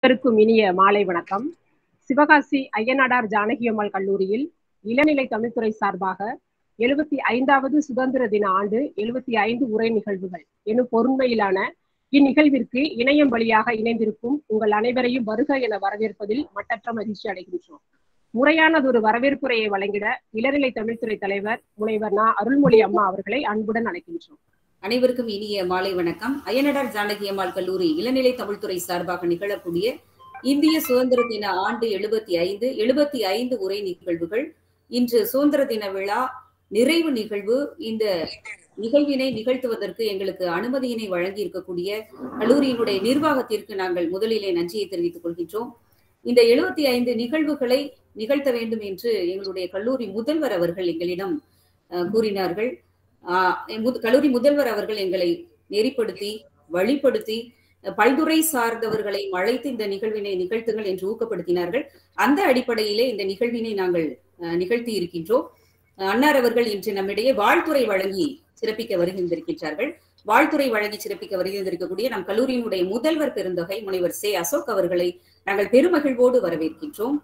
அனைவருக்கும் இனிய மாலை வணக்கம் சிவகாசி ஐயனாடார் ஜானகியம்மாள் கல்லூரியில் இளநிலை தமிழ்துறை சார்பாக எழுபத்தி ஐந்தாவது சுதந்திர தின ஆண்டு எழுபத்தி ஐந்து உரை நிகழ்வுகள் எனும் பொருண்மையிலான இந்நிகழ்விற்கு இணையம் வழியாக இணைந்திருக்கும் உங்கள் அனைவரையும் வருக என வரவேற்பதில் மட்டற்ற மகிழ்ச்சி அடைகின்றோம் முறையானதொரு வரவேற்புரையை வழங்கிட இளநிலை தமிழ்துறை தலைவர் முனைவர் நா அருள்மொழி அம்மா அவர்களை அன்புடன் அழைக்கின்றோம் அனைவருக்கும் இனிய மாலை வணக்கம் அய்யனடார் ஜானகி அம்மாள் கல்லூரி இளநிலை தமிழ்துறை சார்பாக நிகழக்கூடிய இந்திய சுதந்திர தின ஆண்டு எழுபத்தி ஐந்து எழுபத்தி ஐந்து உரை நிகழ்வுகள் இன்று சுதந்திர தின விழா நிறைவு நிகழ்வு இந்த நிகழ்வினை நிகழ்த்துவதற்கு எங்களுக்கு அனுமதியினை வழங்கி இருக்கக்கூடிய கல்லூரியினுடைய நிர்வாகத்திற்கு நாங்கள் முதலிலே நன்றியை தெரிவித்துக் கொள்கின்றோம் இந்த எழுபத்தி ஐந்து நிகழ்வுகளை நிகழ்த்த வேண்டும் என்று எங்களுடைய கல்லூரி முதல்வர் அவர்கள் எங்களிடம் கூறினார்கள் கல்லூரி முதல்வர் அவர்கள் எங்களை நெறிப்படுத்தி வழிப்படுத்தி பல்துறை சார்ந்தவர்களை அழைத்து இந்த நிகழ்வினை நிகழ்த்துங்கள் என்று ஊக்கப்படுத்தினார்கள் அந்த அடிப்படையிலே இந்த நிகழ்வினை நாங்கள் நிகழ்த்தி இருக்கின்றோம் அன்னார் அவர்கள் இன்று நம்மிடையே வாழ்த்துறை வழங்கி சிறப்பிக்க வருகின்றிருக்கின்றார்கள் வாழ்த்துறை வழங்கி சிறப்பிக்க வருகின்றிருக்கக்கூடிய நம் கல்லூரியினுடைய முதல்வர் பெருந்தொகை முனைவர் சே அசோக் அவர்களை நாங்கள் பெருமகிழ்வோடு வரவேற்கின்றோம்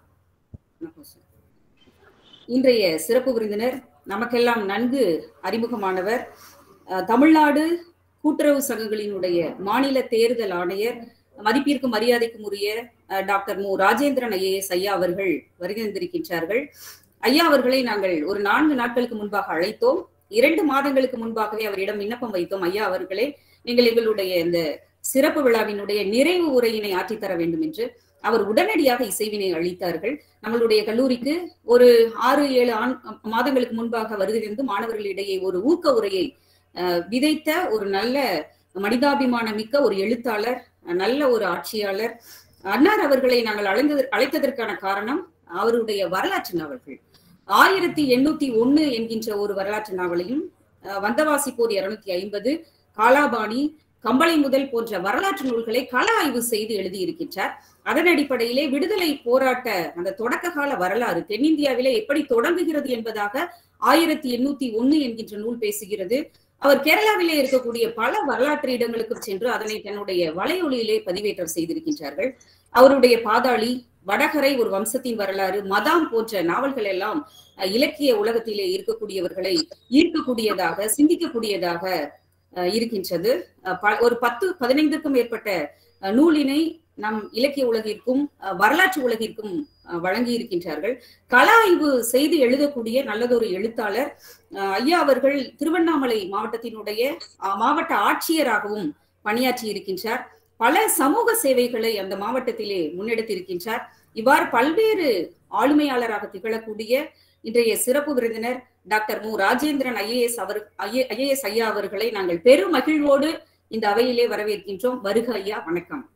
இன்றைய சிறப்பு விருந்தினர் நமக்கெல்லாம் நன்கு அறிமுகமானவர் தமிழ்நாடு கூட்டுறவு சங்கங்களினுடைய மாநில தேர்தல் ஆணையர் மதிப்பிற்கும் மரியாதைக்கும் உரிய டாக்டர் மு ராஜேந்திரன் ஐஏஎஸ் ஐயா அவர்கள் வருகின்றிருக்கின்றார்கள் ஐயா அவர்களை நாங்கள் ஒரு நான்கு நாட்களுக்கு முன்பாக அழைத்தோம் இரண்டு மாதங்களுக்கு முன்பாகவே அவரிடம் விண்ணப்பம் வைத்தோம் ஐயா அவர்களே நீங்கள் எங்களுடைய இந்த சிறப்பு விழாவினுடைய நிறைவு உரையினை ஆற்றித்தர வேண்டும் என்று அவர் உடனடியாக இசைவினை அளித்தார்கள் நம்மளுடைய கல்லூரிக்கு ஒரு ஆறு ஏழு ஆண் மாதங்களுக்கு முன்பாக வருகிறது மாணவர்களிடையே ஒரு ஊக்க உரையை விதைத்த ஒரு நல்ல மனிதாபிமான மிக்க ஒரு எழுத்தாளர் நல்ல ஒரு ஆட்சியாளர் அன்னார் அவர்களை நாங்கள் அழைந்தது அழைத்ததற்கான காரணம் அவருடைய வரலாற்று நாவல்கள் ஆயிரத்தி எண்ணூத்தி ஒன்னு என்கின்ற ஒரு வரலாற்று நாவலையும் வந்தவாசி போர் இருநூத்தி ஐம்பது காலாபாணி கம்பளை முதல் போன்ற வரலாற்று நூல்களை கள ஆய்வு செய்து எழுதியிருக்கின்றார் அதன் அடிப்படையிலே விடுதலை போராட்ட அந்த தொடக்க கால வரலாறு தென்னிந்தியாவிலே எப்படி தொடங்குகிறது என்பதாக ஆயிரத்தி எண்ணூத்தி ஒன்னு என்கின்ற நூல் பேசுகிறது அவர் கேரளாவிலே இருக்கக்கூடிய பல வரலாற்று இடங்களுக்கு சென்று அதனை தன்னுடைய வலையொலியிலே பதிவேற்றம் செய்திருக்கின்றார்கள் அவருடைய பாதாளி வடகரை ஒரு வம்சத்தின் வரலாறு மதாம் போன்ற நாவல்கள் எல்லாம் இலக்கிய உலகத்திலே இருக்கக்கூடியவர்களை ஈர்க்கக்கூடியதாக சிந்திக்கக்கூடியதாக இருக்கின்றது ஒரு பத்து பதினைந்துக்கும் மேற்பட்ட நூலினை நம் இலக்கிய உலகிற்கும் வரலாற்று உலகிற்கும் வழங்கி இருக்கின்றார்கள் கள ஆய்வு செய்து எழுதக்கூடிய நல்லதொரு எழுத்தாளர் ஐயா அவர்கள் திருவண்ணாமலை மாவட்டத்தினுடைய மாவட்ட ஆட்சியராகவும் பணியாற்றி இருக்கின்றார் பல சமூக சேவைகளை அந்த மாவட்டத்திலே முன்னெடுத்திருக்கின்றார் இவ்வாறு பல்வேறு ஆளுமையாளராக திகழக்கூடிய இன்றைய சிறப்பு விருந்தினர் டாக்டர் மு ராஜேந்திரன் ஐஏஎஸ் அவர் ஐஏஎஸ் ஐயா அவர்களை நாங்கள் பெரும் மகிழ்வோடு இந்த அவையிலே வரவேற்கின்றோம் வருக ஐயா வணக்கம்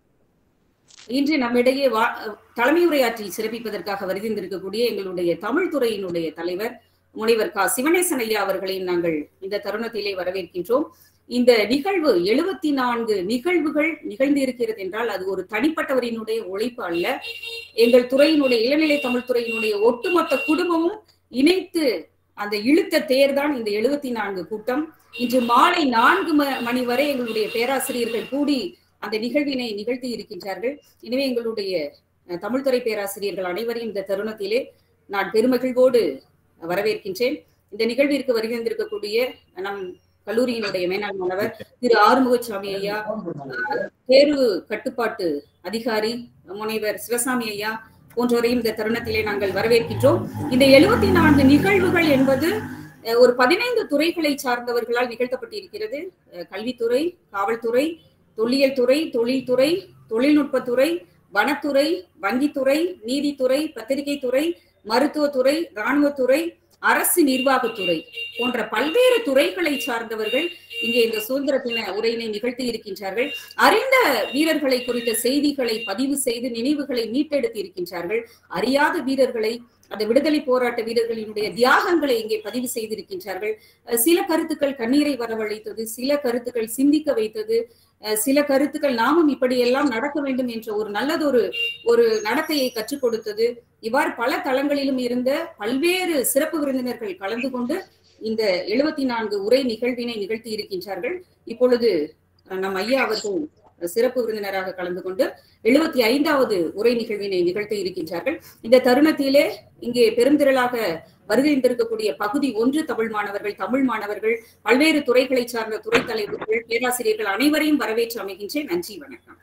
இன்று நம்மிடையே வா தலைமை உரையாற்றி சிறப்பிப்பதற்காக வருகின்றிருக்கக்கூடிய எங்களுடைய தமிழ் துறையினுடைய தலைவர் முனைவர் கா சிவனேசன் ஐயா அவர்களையும் நாங்கள் இந்த தருணத்திலே வரவேற்கின்றோம் இந்த நிகழ்வு எழுபத்தி நான்கு நிகழ்வுகள் நிகழ்ந்து இருக்கிறது என்றால் அது ஒரு தனிப்பட்டவரினுடைய உழைப்பு அல்ல எங்கள் துறையினுடைய இளநிலை தமிழ் துறையினுடைய ஒட்டுமொத்த குடும்பமும் இணைத்து அந்த இழுத்த தேர் தான் இந்த எழுபத்தி நான்கு கூட்டம் இன்று மாலை நான்கு மணி வரை எங்களுடைய பேராசிரியர்கள் கூடி அந்த நிகழ்வினை நிகழ்த்தி இருக்கின்றார்கள் எனவே எங்களுடைய தமிழ்துறை பேராசிரியர்கள் அனைவரையும் இந்த தருணத்திலே நான் பெருமகிழ்வோடு வரவேற்கின்றேன் இந்த நிகழ்விற்கு வருகின்றிருக்கக்கூடிய நம் கல்லூரியினுடைய மேனாள் மாணவர் திரு ஆறுமுகசாமி ஐயா தேர்வு கட்டுப்பாட்டு அதிகாரி முனைவர் சிவசாமி ஐயா போன்றவரையும் இந்த தருணத்திலே நாங்கள் வரவேற்கின்றோம் இந்த எழுபத்தி நான்கு நிகழ்வுகள் என்பது ஒரு பதினைந்து துறைகளை சார்ந்தவர்களால் நிகழ்த்தப்பட்டிருக்கிறது கல்வித்துறை காவல்துறை தொல்லியல் துறை தொழில்துறை தொழில்நுட்பத்துறை வனத்துறை வங்கித்துறை நீதித்துறை பத்திரிகை துறை மருத்துவத்துறை இராணுவத்துறை அரசு நிர்வாகத்துறை போன்ற பல்வேறு துறைகளை சார்ந்தவர்கள் இங்கே இந்த சுதந்திர தின உரையினை நிகழ்த்தி இருக்கின்றார்கள் அறிந்த வீரர்களை குறித்த செய்திகளை பதிவு செய்து நினைவுகளை மீட்டெடுத்து இருக்கின்றார்கள் அறியாத வீரர்களை அந்த விடுதலை போராட்ட வீரர்களினுடைய தியாகங்களை இங்கே பதிவு செய்திருக்கின்றார்கள் சில கருத்துக்கள் கண்ணீரை வரவழைத்தது சில கருத்துக்கள் சிந்திக்க வைத்தது சில கருத்துக்கள் நாமும் இப்படியெல்லாம் நடக்க வேண்டும் என்ற ஒரு நல்லதொரு ஒரு நடத்தையை கற்றுக் கொடுத்தது இவ்வாறு பல தளங்களிலும் இருந்த பல்வேறு சிறப்பு விருந்தினர்கள் கலந்து கொண்டு இந்த எழுபத்தி நான்கு உரை நிகழ்வினை நிகழ்த்தி இருக்கின்றார்கள் இப்பொழுது நம் ஐயா அவர்கள் சிறப்பு விருந்தினராக கலந்து கொண்டு எழுபத்தி ஐந்தாவது உரை நிகழ்வினை நிகழ்த்த இருக்கின்றார்கள் இந்த தருணத்திலே இங்கே பெருந்திரளாக வருகின்றிருக்கக்கூடிய பகுதி ஒன்று தமிழ் மாணவர்கள் தமிழ் மாணவர்கள் பல்வேறு துறைகளை சார்ந்த துறை தலைவர்கள் பேராசிரியர்கள் அனைவரையும் வரவேற்று அமைகின்றேன் நன்றி வணக்கம்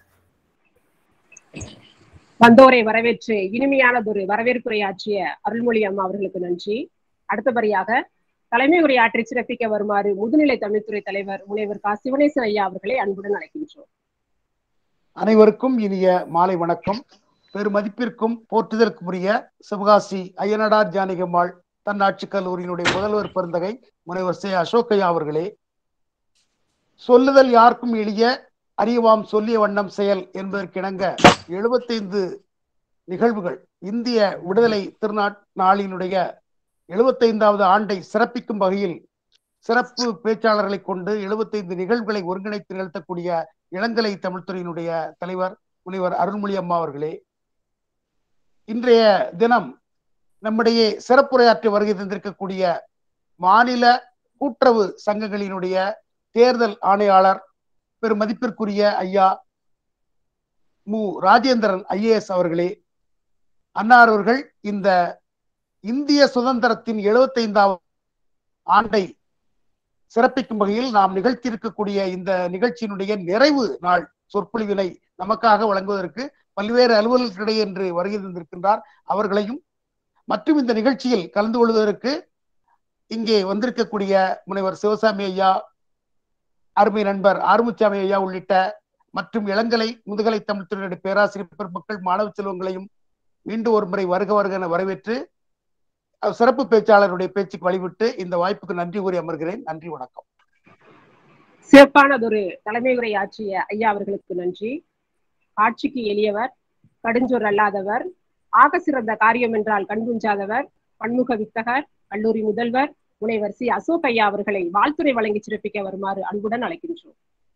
வந்தோரை வரவேற்று இனிமையானதொரு வரவேற்புரையாற்றிய அருள்மொழி அம்மா அவர்களுக்கு நன்றி அடுத்தபடியாக தலைமை உரையாற்றி சிறப்பிக்க வருமாறு முதுநிலை தமிழ்துறை தலைவர் முனைவர் கா சிவனேசன் ஐயா அவர்களை அன்புடன் அழைக்கின்றோம் அனைவருக்கும் இனிய மாலை வணக்கம் பெருமதிப்பிற்கும் போற்றுதலுக்குரிய சிவகாசி ஐயனடார் ஜானகியம்மாள் தன்னாட்சி கல்லூரியினுடைய முதல்வர் பெருந்தகை முனைவர் சே அசோகையா அவர்களே சொல்லுதல் யாருக்கும் எளிய அறிவாம் சொல்லிய வண்ணம் செயல் என்பதற்கிணங்க எழுபத்தைந்து நிகழ்வுகள் இந்திய விடுதலை திருநாட் நாளினுடைய எழுபத்தைந்தாவது ஆண்டை சிறப்பிக்கும் வகையில் சிறப்பு பேச்சாளர்களை கொண்டு எழுபத்தைந்து நிகழ்வுகளை ஒருங்கிணைத்து நிகழ்த்தக்கூடிய இளங்கலை தமிழ்துறையினுடைய தலைவர் முனைவர் அருள்மொழி அம்மா அவர்களே இன்றைய தினம் நம்முடைய சிறப்புரையாற்றி வருகை தந்திருக்கக்கூடிய மாநில கூட்டுறவு சங்கங்களினுடைய தேர்தல் ஆணையாளர் பெரும் மதிப்பிற்குரிய ஐயா மு ராஜேந்திரன் ஐஏஎஸ் அவர்களே அன்னார் அவர்கள் இந்த இந்திய சுதந்திரத்தின் எழுபத்தைந்தாவது ஆண்டை சிறப்பிக்கும் வகையில் நாம் நிகழ்த்தியிருக்கக்கூடிய இந்த நிகழ்ச்சியினுடைய நிறைவு நாள் சொற்பொழிவினை நமக்காக வழங்குவதற்கு பல்வேறு அலுவலர்களிடையே என்று வருகை தந்திருக்கின்றார் அவர்களையும் மற்றும் இந்த நிகழ்ச்சியில் கலந்து கொள்வதற்கு இங்கே வந்திருக்கக்கூடிய முனைவர் சிவசாமி ஐயா அருமை நண்பர் ஆறுமுச்சாமி ஐயா உள்ளிட்ட மற்றும் இளங்கலை முதுகலை தமிழ் துறையுடைய பேராசிரியர் பெருமக்கள் மாணவ செல்வங்களையும் மீண்டும் ஒரு முறை வருக வருக என வரவேற்று சிறப்பு பேச்சாளருடைய பேச்சுக்கு வழிவிட்டு இந்த வாய்ப்புக்கு நன்றி கூறி அமர்கிறேன் நன்றி வணக்கம் சிறப்பானதொரு தலைமை உரை ஆற்றிய ஐயா அவர்களுக்கு நன்றி ஆட்சிக்கு எளியவர் கடுஞ்சொர் அல்லாதவர் ஆக சிறந்த காரியம் என்றால் கண்குஞ்சாதவர் பன்முக வித்தகர் கல்லூரி முதல்வர் முனைவர் சி அசோக் ஐயா அவர்களை வாழ்த்துறை வழங்கி சிறப்பிக்க வருமாறு அன்புடன் அழைக்கின்றோம்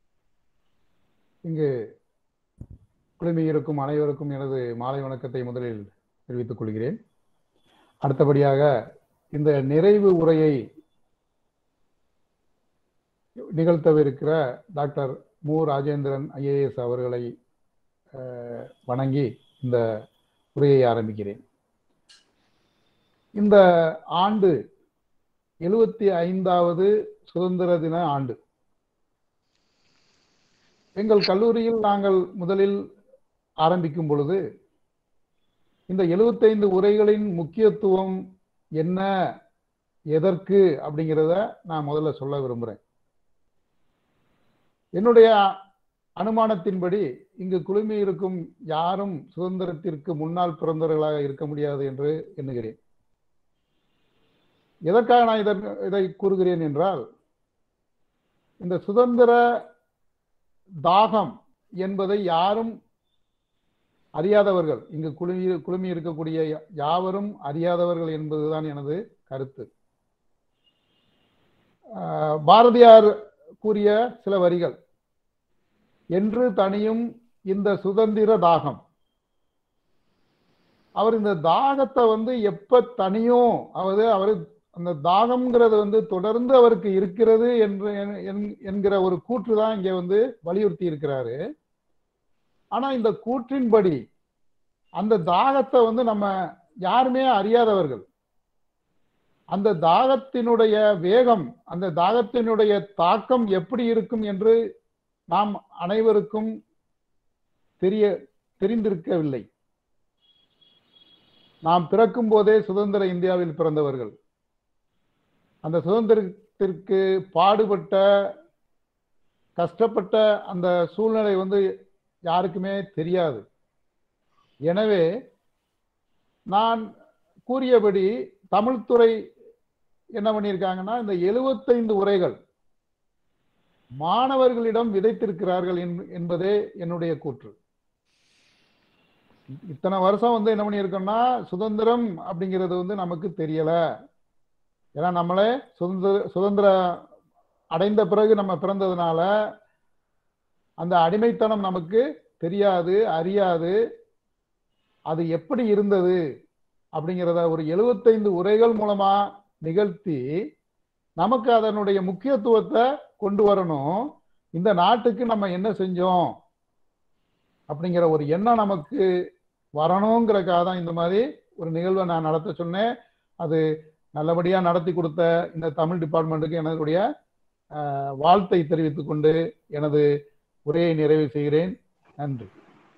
இங்கு குழுமி இருக்கும் அனைவருக்கும் எனது மாலை வணக்கத்தை முதலில் தெரிவித்துக் கொள்கிறேன் அடுத்தபடியாக இந்த நிறைவு உரையை நிகழ்த்தவிருக்கிற டாக்டர் மு ராஜேந்திரன் ஐஏஎஸ் அவர்களை வணங்கி இந்த உரையை ஆரம்பிக்கிறேன் இந்த ஆண்டு எழுபத்தி ஐந்தாவது சுதந்திர தின ஆண்டு எங்கள் கல்லூரியில் நாங்கள் முதலில் ஆரம்பிக்கும் பொழுது இந்த எழுபத்தைந்து உரைகளின் முக்கியத்துவம் என்ன எதற்கு அப்படிங்கிறத நான் முதல்ல சொல்ல விரும்புகிறேன் என்னுடைய அனுமானத்தின்படி இங்கு குழுமி இருக்கும் யாரும் சுதந்திரத்திற்கு முன்னால் பிறந்தவர்களாக இருக்க முடியாது என்று எண்ணுகிறேன் எதற்காக நான் இதை இதை கூறுகிறேன் என்றால் இந்த சுதந்திர தாகம் என்பதை யாரும் அறியாதவர்கள் இங்கு குழுமி குழுமி இருக்கக்கூடிய யாவரும் அறியாதவர்கள் என்பதுதான் எனது கருத்து பாரதியார் கூறிய சில வரிகள் என்று தனியும் இந்த சுதந்திர தாகம் அவர் இந்த தாகத்தை வந்து எப்ப தனியும் அவது அவர் அந்த தாகம்ங்கிறது வந்து தொடர்ந்து அவருக்கு இருக்கிறது என்று என்கிற ஒரு கூற்று தான் இங்க வந்து வலியுறுத்தி இருக்கிறாரு ஆனா இந்த கூற்றின்படி அந்த தாகத்தை வந்து நம்ம யாருமே அறியாதவர்கள் அந்த தாகத்தினுடைய வேகம் அந்த தாகத்தினுடைய தாக்கம் எப்படி இருக்கும் என்று நாம் அனைவருக்கும் தெரிய தெரிந்திருக்கவில்லை நாம் பிறக்கும் போதே சுதந்திர இந்தியாவில் பிறந்தவர்கள் அந்த சுதந்திரத்திற்கு பாடுபட்ட கஷ்டப்பட்ட அந்த சூழ்நிலை வந்து யாருக்குமே தெரியாது எனவே நான் கூறியபடி தமிழ்துறை என்ன பண்ணியிருக்காங்கன்னா இந்த எழுபத்தைந்து உரைகள் மாணவர்களிடம் விதைத்திருக்கிறார்கள் என்பதே என்னுடைய கூற்று இத்தனை வருஷம் வந்து என்ன பண்ணியிருக்கோம்னா சுதந்திரம் அப்படிங்கிறது வந்து நமக்கு தெரியல ஏன்னா நம்மளே சுதந்திர சுதந்திரம் அடைந்த பிறகு நம்ம பிறந்ததுனால அந்த அடிமைத்தனம் நமக்கு தெரியாது அறியாது அது எப்படி இருந்தது அப்படிங்கிறத ஒரு எழுபத்தைந்து உரைகள் மூலமா நிகழ்த்தி நமக்கு அதனுடைய முக்கியத்துவத்தை கொண்டு வரணும் இந்த நாட்டுக்கு நம்ம என்ன செஞ்சோம் அப்படிங்கிற ஒரு எண்ணம் நமக்கு வரணுங்கிறக்காக தான் இந்த மாதிரி ஒரு நிகழ்வை நான் நடத்த சொன்னேன் அது நல்லபடியா நடத்தி கொடுத்த இந்த தமிழ் டிபார்ட்மெண்ட்டுக்கு எனதுடைய அஹ், வாழ்த்தை தெரிவித்துக் கொண்டு எனது உரையை நிறைவு செய்கிறேன் நன்றி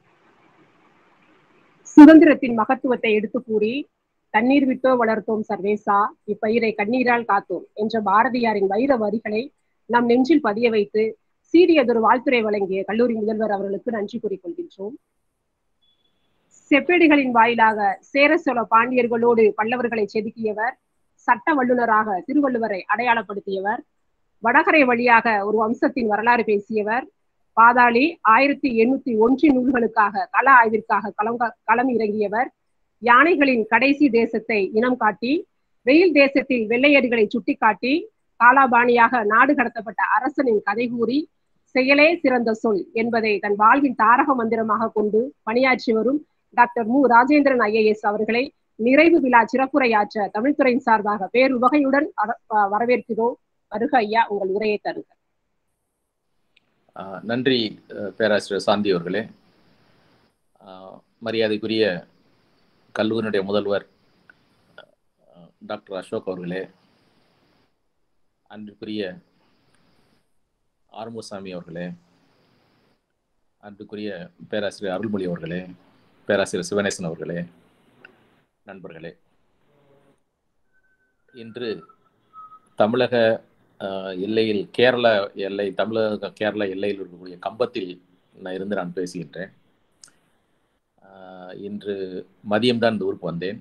சுதந்திரத்தின் மகத்துவத்தை எடுத்து கூறி தண்ணீர் விட்டோ வளர்த்தோம் சர்வேசா இப்பயிரை கண்ணீரால் காத்தோம் என்ற பாரதியாரின் வைர வரிகளை நம் நெஞ்சில் பதிய வைத்து சீரியதொரு வாழ்த்துரை வழங்கிய கல்லூரி முதல்வர் அவர்களுக்கு நன்றி கூறிக்கொள்கின்றோம் செப்பேடுகளின் வாயிலாக சேர சோழ பாண்டியர்களோடு பல்லவர்களை செதுக்கியவர் சட்ட வல்லுநராக திருவள்ளுவரை அடையாளப்படுத்தியவர் வடகரை வழியாக ஒரு வம்சத்தின் வரலாறு பேசியவர் பாதாளி ஆயிரத்தி எண்ணூத்தி ஒன்று நூல்களுக்காக கள ஆய்விற்காக களம் களம் இறங்கியவர் யானைகளின் கடைசி தேசத்தை இனம் காட்டி வெயில் தேசத்தில் வெள்ளையடிகளை சுட்டிக்காட்டி காலாபாணியாக நாடு கடத்தப்பட்ட அரசனின் கதை கூறி செயலே சிறந்த சொல் என்பதை தன் வாழ்வின் தாரக மந்திரமாக கொண்டு பணியாற்றி வரும் டாக்டர் மு ராஜேந்திரன் ஐஏஎஸ் அவர்களை நிறைவு விழா சிறப்புரையாற்ற தமிழ்துறையின் சார்பாக பேருவகையுடன் அர- அஹ் வரவேற்கிறோம் வருக ஐயா உங்கள் உரையை தருக ஆஹ் நன்றி அஹ் பேராசிரியர் சாந்தி அவர்களே ஆஹ் மரியாதைக்குரிய கல்லூரியினுடைய முதல்வர் அஹ் டாக்டர் அசோக் அவர்களே அன்பிற்குரிய ஆறுமுகசாமி அவர்களே அன்பிற்குரிய பேராசிரியர் அருள்மொழி அவர்களே பேராசிரியர் சிவனேசன் அவர்களே நண்பர்களே இன்று தமிழக ஆஹ் எல்லையில் கேரள எல்லை தமிழக கேரள எல்லையில் இருக்கக்கூடிய கம்பத்தில் நான் இருந்து நான் பேசுகின்றேன் ஆஹ் இன்று மதியம்தான் இந்த ஊருக்கு வந்தேன்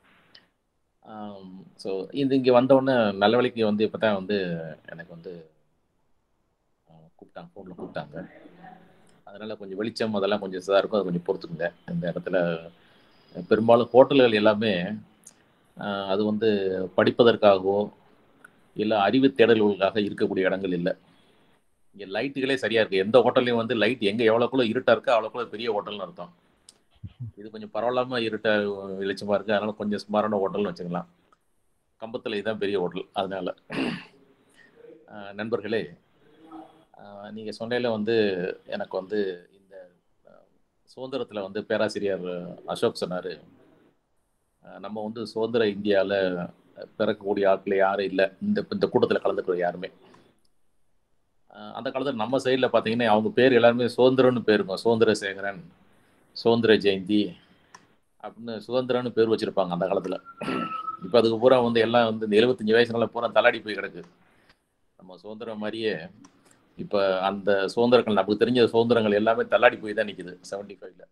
ஸோ இந்த இங்கே வந்தவுடனே நல்ல வேலைக்கு வந்து இப்போ தான் வந்து எனக்கு வந்து ஆஹ் கூப்பிட்டாங்க ஃபோனில் கூப்பிட்டாங்க அதனால் கொஞ்சம் வெளிச்சம் அதெல்லாம் கொஞ்சம் இதாக இருக்கும் அதை கொஞ்சம் பொறுத்துக்குங்க இந்த இடத்துல பெரும்பாலும் ஹோட்டல்கள் எல்லாமே ஆஹ் அது வந்து படிப்பதற்காகவோ இல்லை அறிவு தேடல்களுக்காக இருக்கக்கூடிய இடங்கள் இல்லை இங்கே லைட்டுகளே சரியா இருக்கு எந்த ஹோட்டல்லையும் வந்து லைட் எங்கே எவ்வளோக்குள்ள இருட்டா இருக்கோ அவ்வளோக்குள்ள பெரிய ஹோட்டல்னு அர்த்தம் இது கொஞ்சம் பரவாயில்லாம இருட்ட வெளிச்சமா இருக்கு அதனால கொஞ்சம் சுமாரான ஹோட்டல்னு வச்சுக்கலாம் கம்பத்தில் இதுதான் பெரிய ஹோட்டல் அதனால ஆஹ் நண்பர்களே ஆஹ் நீங்க சொன்னையில வந்து எனக்கு வந்து இந்த ஆஹ் சுதந்திரத்துல வந்து பேராசிரியர் அசோக் சொன்னாரு ஆஹ் நம்ம வந்து சுதந்திர இந்தியாவில் பிறக்கக்கூடிய ஆட்கள் யாரும் இல்லை இந்த இந்த கூட்டத்தில் கலந்துக்கிற யாருமே ஆஹ் அந்த காலத்தில் நம்ம சைடில் பார்த்தீங்கன்னா அவங்க பேர் எல்லாருமே சுதந்திரம்னு பேர் இருக்கும் சுதந்திர சேகரன் சுதந்திர ஜெயந்தி அப்படின்னு சுதந்திரம்னு பேர் வச்சிருப்பாங்க அந்த காலத்தில் இப்போ அதுக்கு பூரா வந்து எல்லாம் வந்து இந்த எழுபத்தஞ்சு வயசுனால பூரா தள்ளாடி போய் கிடக்கு நம்ம சுதந்திரம் மாதிரியே இப்போ அந்த சுதந்திரங்கள் நமக்கு தெரிஞ்ச சுதந்திரங்கள் எல்லாமே தள்ளாடி போய் தான் நிற்குது செவன்டி ஃபைவ்ல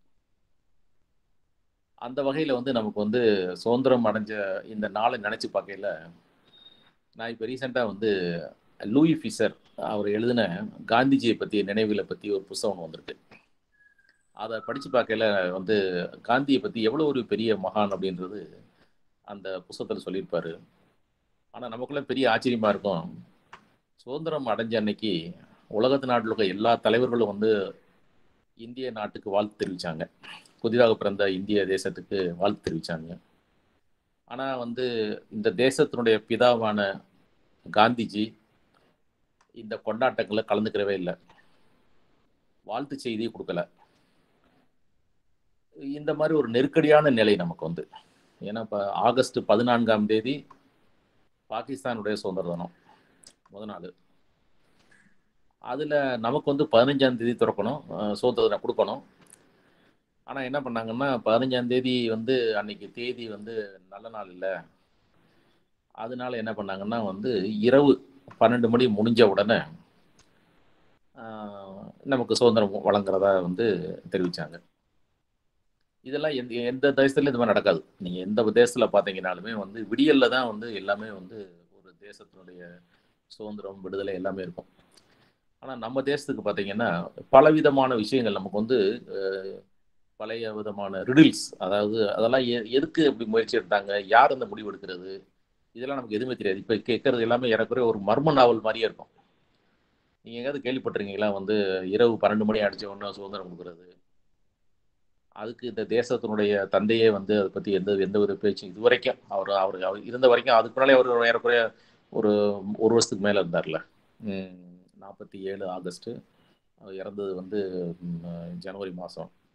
அந்த வகையில் வந்து நமக்கு வந்து சுதந்திரம் அடைஞ்ச இந்த நாளை நினச்சி பார்க்கையில நான் இப்போ ரீசெண்டாக வந்து லூயி ஃபிசர் அவர் எழுதின காந்திஜியை பற்றி நினைவுகளை பற்றி ஒரு புஸ்தகம் வந்திருக்கு அதை படித்து பார்க்கையில வந்து காந்தியை பற்றி எவ்வளோ ஒரு பெரிய மகான் அப்படின்றது அந்த புஸ்தகத்தில் சொல்லியிருப்பாரு ஆனால் நமக்குள்ள பெரிய ஆச்சரியமாக இருக்கும் சுதந்திரம் அடைஞ்ச அன்னைக்கு உலகத்து நாட்டில் இருக்க எல்லா தலைவர்களும் வந்து இந்திய நாட்டுக்கு வாழ்த்து தெரிவித்தாங்க புதிதாக பிறந்த இந்திய தேசத்துக்கு வாழ்த்து தெரிவித்தாங்க ஆனால் வந்து இந்த தேசத்தினுடைய பிதாவான காந்திஜி இந்த கொண்டாட்டங்களில் கலந்துக்கிறவே இல்லை வாழ்த்து செய்தியை கொடுக்கல இந்த மாதிரி ஒரு நெருக்கடியான நிலை நமக்கு வந்து ஏன்னா இப்போ ஆகஸ்ட் பதினான்காம் தேதி பாகிஸ்தானுடைய சுதந்திர தினம் முத நாள் அதில் நமக்கு வந்து பதினஞ்சாம் தேதி திறக்கணும் சுதந்திர தினம் கொடுக்கணும் ஆனால் என்ன பண்ணாங்கன்னா பதினஞ்சாம் தேதி வந்து அன்னைக்கு தேதி வந்து நல்ல நாள் இல்லை அதனால என்ன பண்ணாங்கன்னா வந்து இரவு பன்னெண்டு மணி முடிஞ்ச உடனே நமக்கு சுதந்திரம் வழங்குறதா வந்து தெரிவித்தாங்க இதெல்லாம் எந்த எந்த தேசத்துலையும் இந்த மாதிரி நடக்காது நீங்கள் எந்த தேசத்தில் பார்த்தீங்கன்னாலுமே வந்து விடியலில் தான் வந்து எல்லாமே வந்து ஒரு தேசத்தினுடைய சுதந்திரம் விடுதலை எல்லாமே இருக்கும் ஆனால் நம்ம தேசத்துக்கு பார்த்தீங்கன்னா பலவிதமான விஷயங்கள் நமக்கு வந்து பழைய விதமான ரிடில்ஸ் அதாவது அதெல்லாம் எதுக்கு அப்படி முயற்சி எடுத்தாங்க யார் அந்த முடிவு எடுக்கிறது இதெல்லாம் நமக்கு எதுவுமே தெரியாது இப்போ கேட்கறது எல்லாமே ஏறக்குறைய ஒரு மர்ம நாவல் மாதிரியே இருக்கும் நீங்கள் எங்கேயாவது கேள்விப்பட்டிருக்கீங்களா வந்து இரவு பன்னெண்டு மணி அடிச்ச உடனே சுதந்திரம் கொடுக்குறது அதுக்கு இந்த தேசத்தினுடைய தந்தையே வந்து அதை பற்றி எந்த எந்த ஒரு பேச்சும் இது வரைக்கும் அவர் அவர் அவர் இருந்த வரைக்கும் அதுக்கு முன்னாலே அவர் ஏறக்குறைய ஒரு ஒரு வருஷத்துக்கு மேலே இருந்தார்ல நாற்பத்தி ஏழு ஆகஸ்ட்டு அவர் இறந்தது வந்து ஜனவரி மாதம்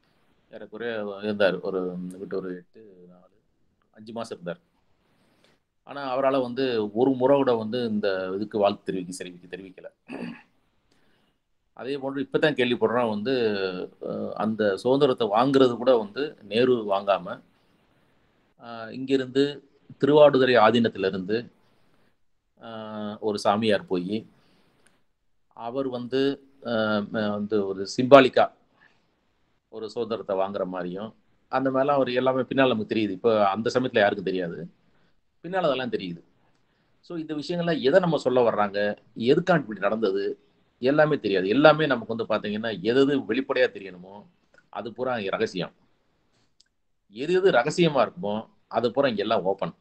ஏறக்குறைய இருந்தார் ஒரு கிட்ட ஒரு எட்டு நாலு அஞ்சு மாதம் இருந்தார் ஆனால் அவரால் வந்து ஒரு முறை கூட வந்து இந்த இதுக்கு வாழ்த்து தெரிவிக்க தெரிவிக்க தெரிவிக்கலை அதே போன்று இப்போ தான் கேள்விப்படுறோம் வந்து அஹ், அந்த சுதந்திரத்தை வாங்குறது கூட வந்து நேரு வாங்காமல் இங்கிருந்து திருவாடுதுறை ஆதீனத்திலிருந்து ஆஹ், ஒரு சாமியார் போய் அவர் வந்து ஆஹ், வந்து ஒரு சிம்பாலிக்கா ஒரு சுதந்திரத்தை வாங்குற மாதிரியும் அந்த மாதிரிலாம் அவர் எல்லாமே பின்னால் நமக்கு தெரியுது இப்போ அந்த சமயத்தில் யாருக்கும் தெரியாது பின்னால் அதெல்லாம் தெரியுது ஸோ இந்த விஷயங்கள்லாம் எதை நம்ம சொல்ல வர்றாங்க எதுக்காண்டி இப்படி நடந்தது எல்லாமே தெரியாது எல்லாமே நமக்கு வந்து பார்த்தீங்கன்னா எது எது வெளிப்படையாக தெரியணுமோ அது பூரா இங்க ரகசியம் எது எது ரகசியமாக இருக்குமோ அது பூரா இங்க எல்லாம் ஓப்பன்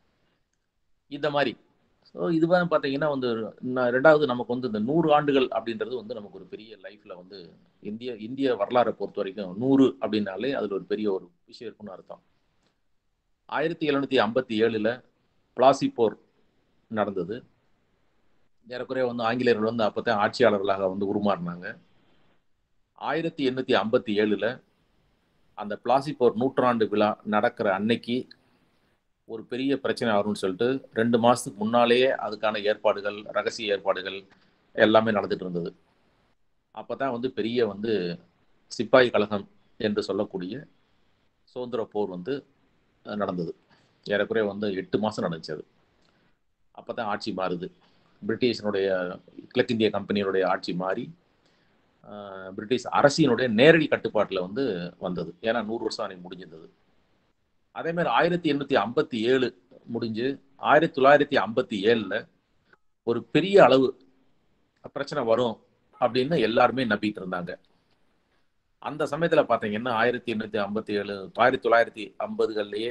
இந்த மாதிரி ஸோ இது வந்து பார்த்தீங்கன்னா வந்து நான் ரெண்டாவது நமக்கு வந்து இந்த நூறு ஆண்டுகள் அப்படின்றது வந்து நமக்கு ஒரு பெரிய லைஃப்பில் வந்து இந்திய இந்திய வரலாறை பொறுத்த வரைக்கும் நூறு அப்படின்னாலே அதில் ஒரு பெரிய ஒரு விஷயம் இருக்குன்னு அர்த்தம் ஆயிரத்தி எழுநூற்றி ஐம்பத்தி ஏழில் பிளாசி போர் நடந்தது ஏறக்குறைய வந்து ஆங்கிலேயர்கள் வந்து அப்போ தான் ஆட்சியாளர்களாக வந்து உருமாறினாங்க ஆயிரத்தி எண்ணூற்றி ஐம்பத்தி ஏழில் அந்த பிளாசி போர் நூற்றாண்டு விழா நடக்கிற அன்னைக்கு ஒரு பெரிய பிரச்சனை வரும்னு சொல்லிட்டு ரெண்டு மாதத்துக்கு முன்னாலேயே அதுக்கான ஏற்பாடுகள் ரகசிய ஏற்பாடுகள் எல்லாமே நடந்துட்டு இருந்தது அப்போ தான் வந்து பெரிய வந்து சிப்பாய் கழகம் என்று சொல்லக்கூடிய சுதந்திர போர் வந்து அஹ், நடந்தது ஏறக்குறைய வந்து எட்டு மாதம் நடந்துச்சு அது அப்போ தான் ஆட்சி மாறுது பிரிட்டிஷனுடைய கிழக்கிந்திய கம்பெனியினுடைய ஆட்சி மாறி ஆஹ், பிரிட்டிஷ் அரசினுடைய நேரடி கட்டுப்பாட்டில் வந்து வந்தது ஏன்னா நூறு வருஷம் அன்னைக்கு முடிஞ்சிருந்தது அதே மாதிரி ஆயிரத்தி எண்ணூற்றி ஐம்பத்தி ஏழு முடிஞ்சு ஆயிரத்தி தொள்ளாயிரத்தி ஐம்பத்தி ஏழில் ஒரு பெரிய அளவு பிரச்சனை வரும் அப்படின்னு எல்லாருமே நம்பிட்டு இருந்தாங்க அந்த சமயத்தில் பார்த்தீங்கன்னா ஆயிரத்தி எண்ணூற்றி ஐம்பத்தி ஏழு ஆயிரத்தி தொள்ளாயிரத்தி ஐம்பதுகள்லேயே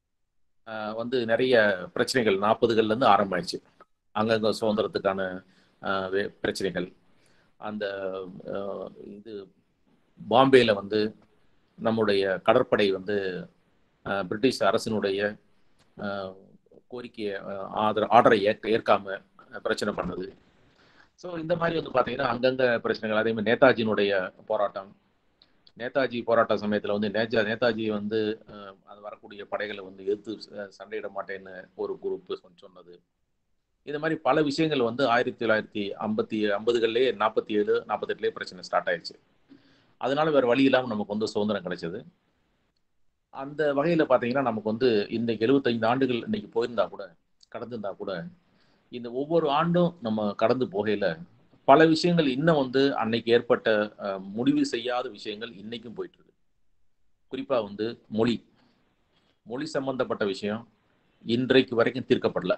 வந்து நிறைய பிரச்சனைகள் நாற்பதுகள்லேருந்து ஆரம்பமாயிடுச்சு அங்கங்கே சுதந்திரத்துக்கான ஆஹ், வே- பிரச்சனைகள் அந்த ஆஹ், இது பாம்பேல வந்து நம்முடைய கடற்படை வந்து ஆஹ், பிரிட்டிஷ் அரசினுடைய ஆஹ், கோரிக்கையை ஆஹ், ஆதர ஆர்டரை ஏற்க ஏற்காம பிரச்சனை பண்ணது ஸோ இந்த மாதிரி வந்து பார்த்தீங்கன்னா அங்கங்க பிரச்சனைகள் அதே மாதிரி நேதாஜியினுடைய போராட்டம் நேதாஜி போராட்ட சமயத்தில் வந்து நேஜா நேதாஜி வந்து அஹ், அது வரக்கூடிய படைகளை வந்து எதிர்த்து ச- சண்டையிட மாட்டேன்னு ஒரு குரூப் சொன்னது இது மாதிரி பல விஷயங்கள் வந்து ஆயிரத்தி தொள்ளாயிரத்தி ஐம்பத்தி ஐம்பதுகள்லேயே நாற்பத்தி ஏழு நாற்பத்தெட்டுலேயே பிரச்சனை ஸ்டார்ட் ஆயிடுச்சு அதனால வேற வழி இல்லாமல் நமக்கு வந்து சுதந்திரம் கிடைச்சது அந்த வகையில் பார்த்தீங்கன்னா நமக்கு வந்து இந்த எழுபத்தைந்து ஆண்டுகள் இன்னைக்கு போயிருந்தா கூட கடந்திருந்தா கூட இந்த ஒவ்வொரு ஆண்டும் நம்ம கடந்து போகையில பல விஷயங்கள் இன்னும் வந்து அன்னைக்கு ஏற்பட்ட அஹ், முடிவு செய்யாத விஷயங்கள் இன்னைக்கும் போயிட்டு இருக்கு குறிப்பா வந்து மொழி மொழி சம்பந்தப்பட்ட விஷயம் இன்றைக்கு வரைக்கும் தீர்க்கப்படல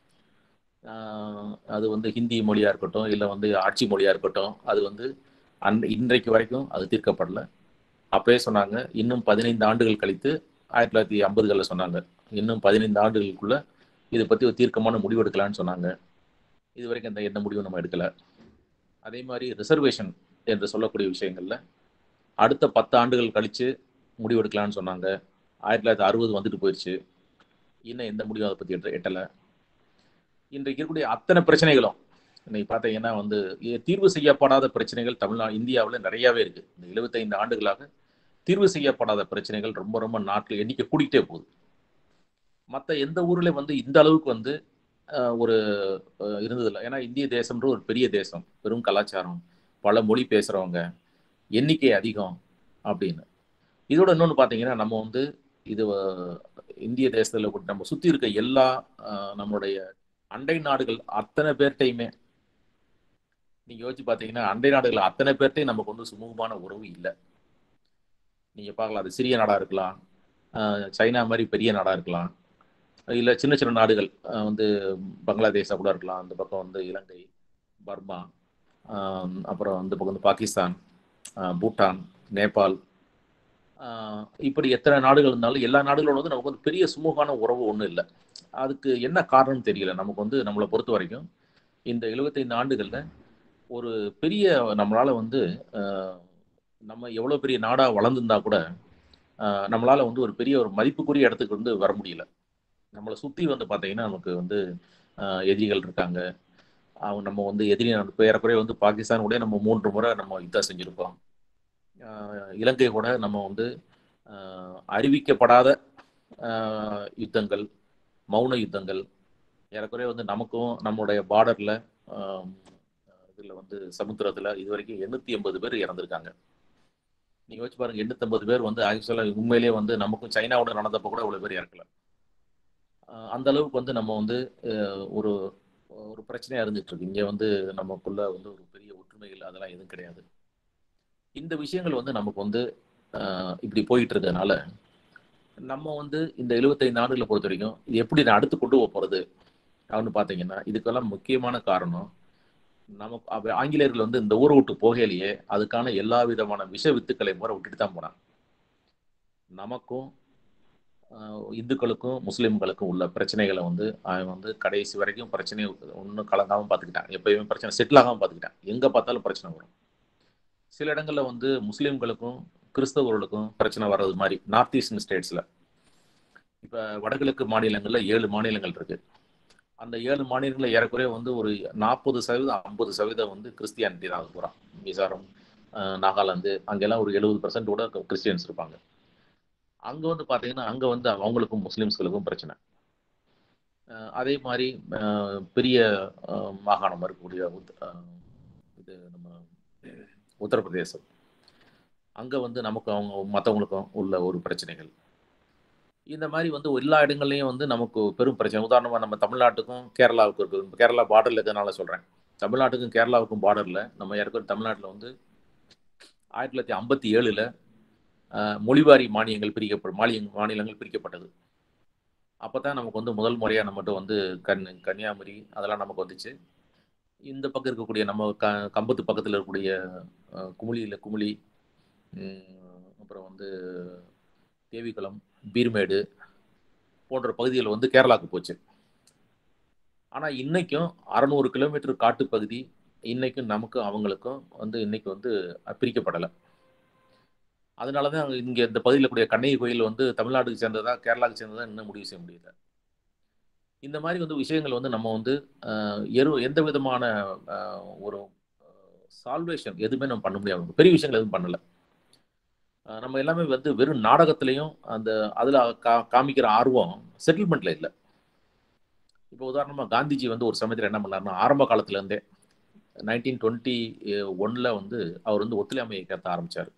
ஆஹ், அது வந்து ஹிந்தி மொழியா இருக்கட்டும் இல்லை வந்து ஆட்சி மொழியா இருக்கட்டும் அது வந்து அன் இன்றைக்கு வரைக்கும் அது தீர்க்கப்படல அப்பவே சொன்னாங்க இன்னும் பதினைந்து ஆண்டுகள் கழித்து ஆயிரத்தி தொள்ளாயிரத்தி ஐம்பதுகளில் சொன்னாங்க இன்னும் பதினைந்து ஆண்டுகளுக்குள்ள இதை பற்றி ஒரு தீர்க்கமான முடிவு எடுக்கலாம்னு சொன்னாங்க இது வரைக்கும் அந்த எந்த முடிவும் நம்ம எடுக்கல அதே மாதிரி ரிசர்வேஷன் என்று சொல்லக்கூடிய விஷயங்கள்ல அடுத்த பத்து ஆண்டுகள் கழிச்சு முடிவு எடுக்கலாம்னு சொன்னாங்க ஆயிரத்தி தொள்ளாயிரத்தி அறுபது வந்துட்டு போயிடுச்சு இன்னும் எந்த முடிவும் அதை பற்றி எட்ட எட்டலை இன்றைக்கு இருக்கக்கூடிய அத்தனை பிரச்சனைகளும் இன்னைக்கு பார்த்தீங்கன்னா வந்து இ- தீர்வு செய்யப்படாத பிரச்சனைகள் தமிழ்நாடு இந்தியாவில் நிறையாவே இருக்கு இந்த 75 ஆண்டுகளாக தீர்வு செய்யப்படாத பிரச்சனைகள் ரொம்ப ரொம்ப நாட்டில் எண்ணிக்கை கூடிக்கிட்டே போகுது மற்ற எந்த ஊர்ல வந்து இந்த அளவுக்கு வந்து அஹ், ஒரு அஹ், இருந்ததில்லை ஏன்னா இந்திய தேசம்ன்ற ஒரு பெரிய தேசம் பெரும் கலாச்சாரம் பல மொழி பேசுறவங்க எண்ணிக்கை அதிகம் அப்படின்னு இதோட இன்னொன்று பார்த்தீங்கன்னா நம்ம வந்து இது அஹ், இந்திய தேசத்தில் நம்ம சுற்றி இருக்க எல்லா அஹ், நம்மளுடைய அண்டை நாடுகள் அத்தனை பேர்ட்டையுமே நீங்க யோசிச்சு பார்த்தீங்கன்னா அண்டை நாடுகள் அத்தனை பேர்ட்டையும் நமக்கு வந்து சுமூகமான உறவு இல்லை நீங்க பார்க்கலாம் அது சிறிய நாடா இருக்கலாம் அஹ், சைனா மாதிரி பெரிய நாடா இருக்கலாம் இல்லை சின்ன சின்ன நாடுகள் அஹ், வந்து பங்களாதேஷா கூட இருக்கலாம் அந்த பக்கம் வந்து இலங்கை பர்மா ஆஹ் அப்புறம் அந்த பக்கம் வந்து பாகிஸ்தான் ஆஹ் பூட்டான் நேபாள் ஆஹ் இப்படி எத்தனை நாடுகள் இருந்தாலும் எல்லா நாடுகளோட வந்து நமக்கு வந்து பெரிய சுமூகமான உறவு ஒன்றும் இல்லை அதுக்கு என்ன காரணம் தெரியல நமக்கு வந்து நம்மளை பொறுத்த வரைக்கும் இந்த 75 ஆண்டுகளில் ஒரு பெரிய நம்மளால வந்து ஆஹ் நம்ம எவ்வளோ பெரிய நாடாக வளர்ந்துருந்தா கூட ஆஹ் நம்மளால வந்து ஒரு பெரிய ஒரு மதிப்புக்குரிய இடத்துக்கு வந்து வர முடியல நம்மளை சுற்றி வந்து பார்த்தீங்கன்னா நமக்கு வந்து ஆஹ் எதிரிகள் இருக்காங்க அவங்க நம்ம வந்து எதிரி நாடு இப்போ ஏறக்குறைய வந்து பாகிஸ்தான் கூட நம்ம மூன்று முறை நம்ம யுத்தம் செஞ்சுருக்கோம் ஆஹ் இலங்கை கூட நம்ம வந்து ஆஹ் அறிவிக்கப்படாத ஆஹ் யுத்தங்கள் மௌன யுத்தங்கள் ஏறக்குறைய வந்து நமக்கும் நம்முடைய பார்டர்ல இதுல வந்து சமுத்திரத்துல இது வரைக்கும் எண்ணூத்தி எண்பது பேர் இறந்திருக்காங்க நீங்க வச்சு பாருங்க எண்ணூத்தி ஐம்பது பேர் வந்து ஆக்சுவலா உண்மையிலேயே வந்து நமக்கும் சைனாவோட நடந்தப்ப கூட இவ்வளவு பேர் இறக்கல ஆஹ் அந்த அளவுக்கு வந்து நம்ம வந்து ஆஹ் ஒரு ஒரு பிரச்சனையா இருந்துட்டு இருக்கு இங்க வந்து நமக்குள்ள வந்து ஒரு பெரிய ஒற்றுமைகள் அதெல்லாம் எதுவும் கிடையாது இந்த விஷயங்கள் வந்து நமக்கு வந்து ஆஹ் இப்படி போயிட்டு இருக்கிறதுனால நம்ம வந்து இந்த 75 ஆண்டுகளை பொறுத்த வரைக்கும் இது எப்படி நான் அடுத்து கொண்டு போக போறது அப்படின்னு பாத்தீங்கன்னா இதுக்கெல்லாம் முக்கியமான காரணம் நமக்கு அவ- ஆங்கிலேயர்கள் வந்து இந்த ஊரை விட்டு போகையிலேயே அதுக்கான எல்லா விதமான விஷ வித்துக்களை முறை விட்டுட்டு தான் போனாங்க நமக்கும் ஆஹ், இந்துக்களுக்கும் முஸ்லிம்களுக்கும் உள்ள பிரச்சனைகளை வந்து அவன் வந்து கடைசி வரைக்கும் பிரச்சனை ஒன்றும் கலங்காம பார்த்துக்கிட்டான் எப்பயுமே பிரச்சனை செட்டில் ஆகாம பார்த்துக்கிட்டான் எங்க பார்த்தாலும் பிரச்சனை வரும் சில இடங்கள்ல வந்து முஸ்லிம்களுக்கும் கிறிஸ்தவர்களுக்கும் பிரச்சனை வர்றது மாதிரி நார்த் ஈஸ்டர்ன் ஸ்டேட்ஸ்ல இப்ப வடகிழக்கு மாநிலங்கள்ல ஏழு மாநிலங்கள் இருக்கு அந்த ஏழு மாநிலங்களில் ஏறக்குறைய வந்து ஒரு நாற்பது சதவீதம் ஐம்பது சதவீதம் வந்து கிறிஸ்டியானிட்டி தான் அது பூரா மிசோரம் அஹ், நாகாலாந்து அங்கெல்லாம் ஒரு எழுபது பர்சன்ட் கூட கிறிஸ்டியன்ஸ் இருப்பாங்க அங்க வந்து பாத்தீங்கன்னா அங்க வந்து அவங்களுக்கும் முஸ்லிம்ஸ்களுக்கும் பிரச்சனை அஹ், அதே மாதிரி அஹ், பெரிய அஹ், மாகாணம் இருக்கக்கூடிய உத்- அஹ், இது நம்ம உத்தரப்பிரதேசம் அங்க வந்து நமக்கு அவங்க மற்றவங்களுக்கும் உள்ள ஒரு பிரச்சனைகள் இந்த மாதிரி வந்து எல்லா இடங்கள்லையும் வந்து நமக்கு பெரும் பிரச்சனை உதாரணமா நம்ம தமிழ்நாட்டுக்கும் கேரளாவுக்கும் இருக்கு கேரளா பார்டர்ல இருக்கிறதுனால சொல்றேன் தமிழ்நாட்டுக்கும் கேரளாவுக்கும் பார்டர்ல நம்ம ஏற்கனவே தமிழ்நாட்டில் வந்து ஆயிரத்தி தொள்ளாயிரத்தி ஐம்பத்தி ஏழுல மொழிவாரி மானியங்கள் பிரிக்கப்படும் மானிய மாநிலங்கள் பிரிக்கப்பட்டது அப்பதான் நமக்கு வந்து முதல் முறையா நம்மகிட்ட வந்து கன் கன்னியாகுமரி அதெல்லாம் நமக்கு வந்துச்சு இந்த பக்கம் இருக்கக்கூடிய நம்ம க கம்பத்து பக்கத்தில் இருக்கக்கூடிய அஹ், குமுளியில் குமுளி உம், அப்புறம் வந்து தேவிக்குளம் பீர்மேடு போன்ற பகுதிகள் வந்து கேரளாவுக்கு போச்சு ஆனால் இன்னைக்கும் அறநூறு கிலோமீட்டர் காட்டுப்பகுதி இன்னைக்கும் நமக்கும் அவங்களுக்கும் வந்து இன்னைக்கு வந்து பிரிக்கப்படலை அதனால தான் இங்கே இந்த பகுதியில் கூடிய கண்ணகி கோயில் வந்து தமிழ்நாட்டுக்கு சேர்ந்ததா கேரளாவுக்கு சேர்ந்ததா இன்னும் முடிவு செய்ய முடியல இந்த மாதிரி வந்து விஷயங்கள் வந்து நம்ம வந்து அஹ், எரு எந்த விதமான அஹ், ஒரு சால்வேஷன் எதுவுமே நம்ம பண்ண முடியாது பெரிய விஷயங்கள் எதுவும் பண்ணல அஹ், நம்ம எல்லாமே வந்து வெறும் நாடகத்திலையும் அந்த அதில் கா காமிக்கிற ஆர்வம் செட்டில்மெண்ட்ல இல்லை இப்போ உதாரணமா காந்திஜி வந்து ஒரு சமயத்தில் என்ன பண்ணாருன்னா ஆரம்ப காலத்துல இருந்தே நைன்டீன் டுவெண்ட்டி ஒன்ல வந்து அவர் வந்து ஒத்துழையாமை இயக்கத்தை ஆரம்பிச்சார்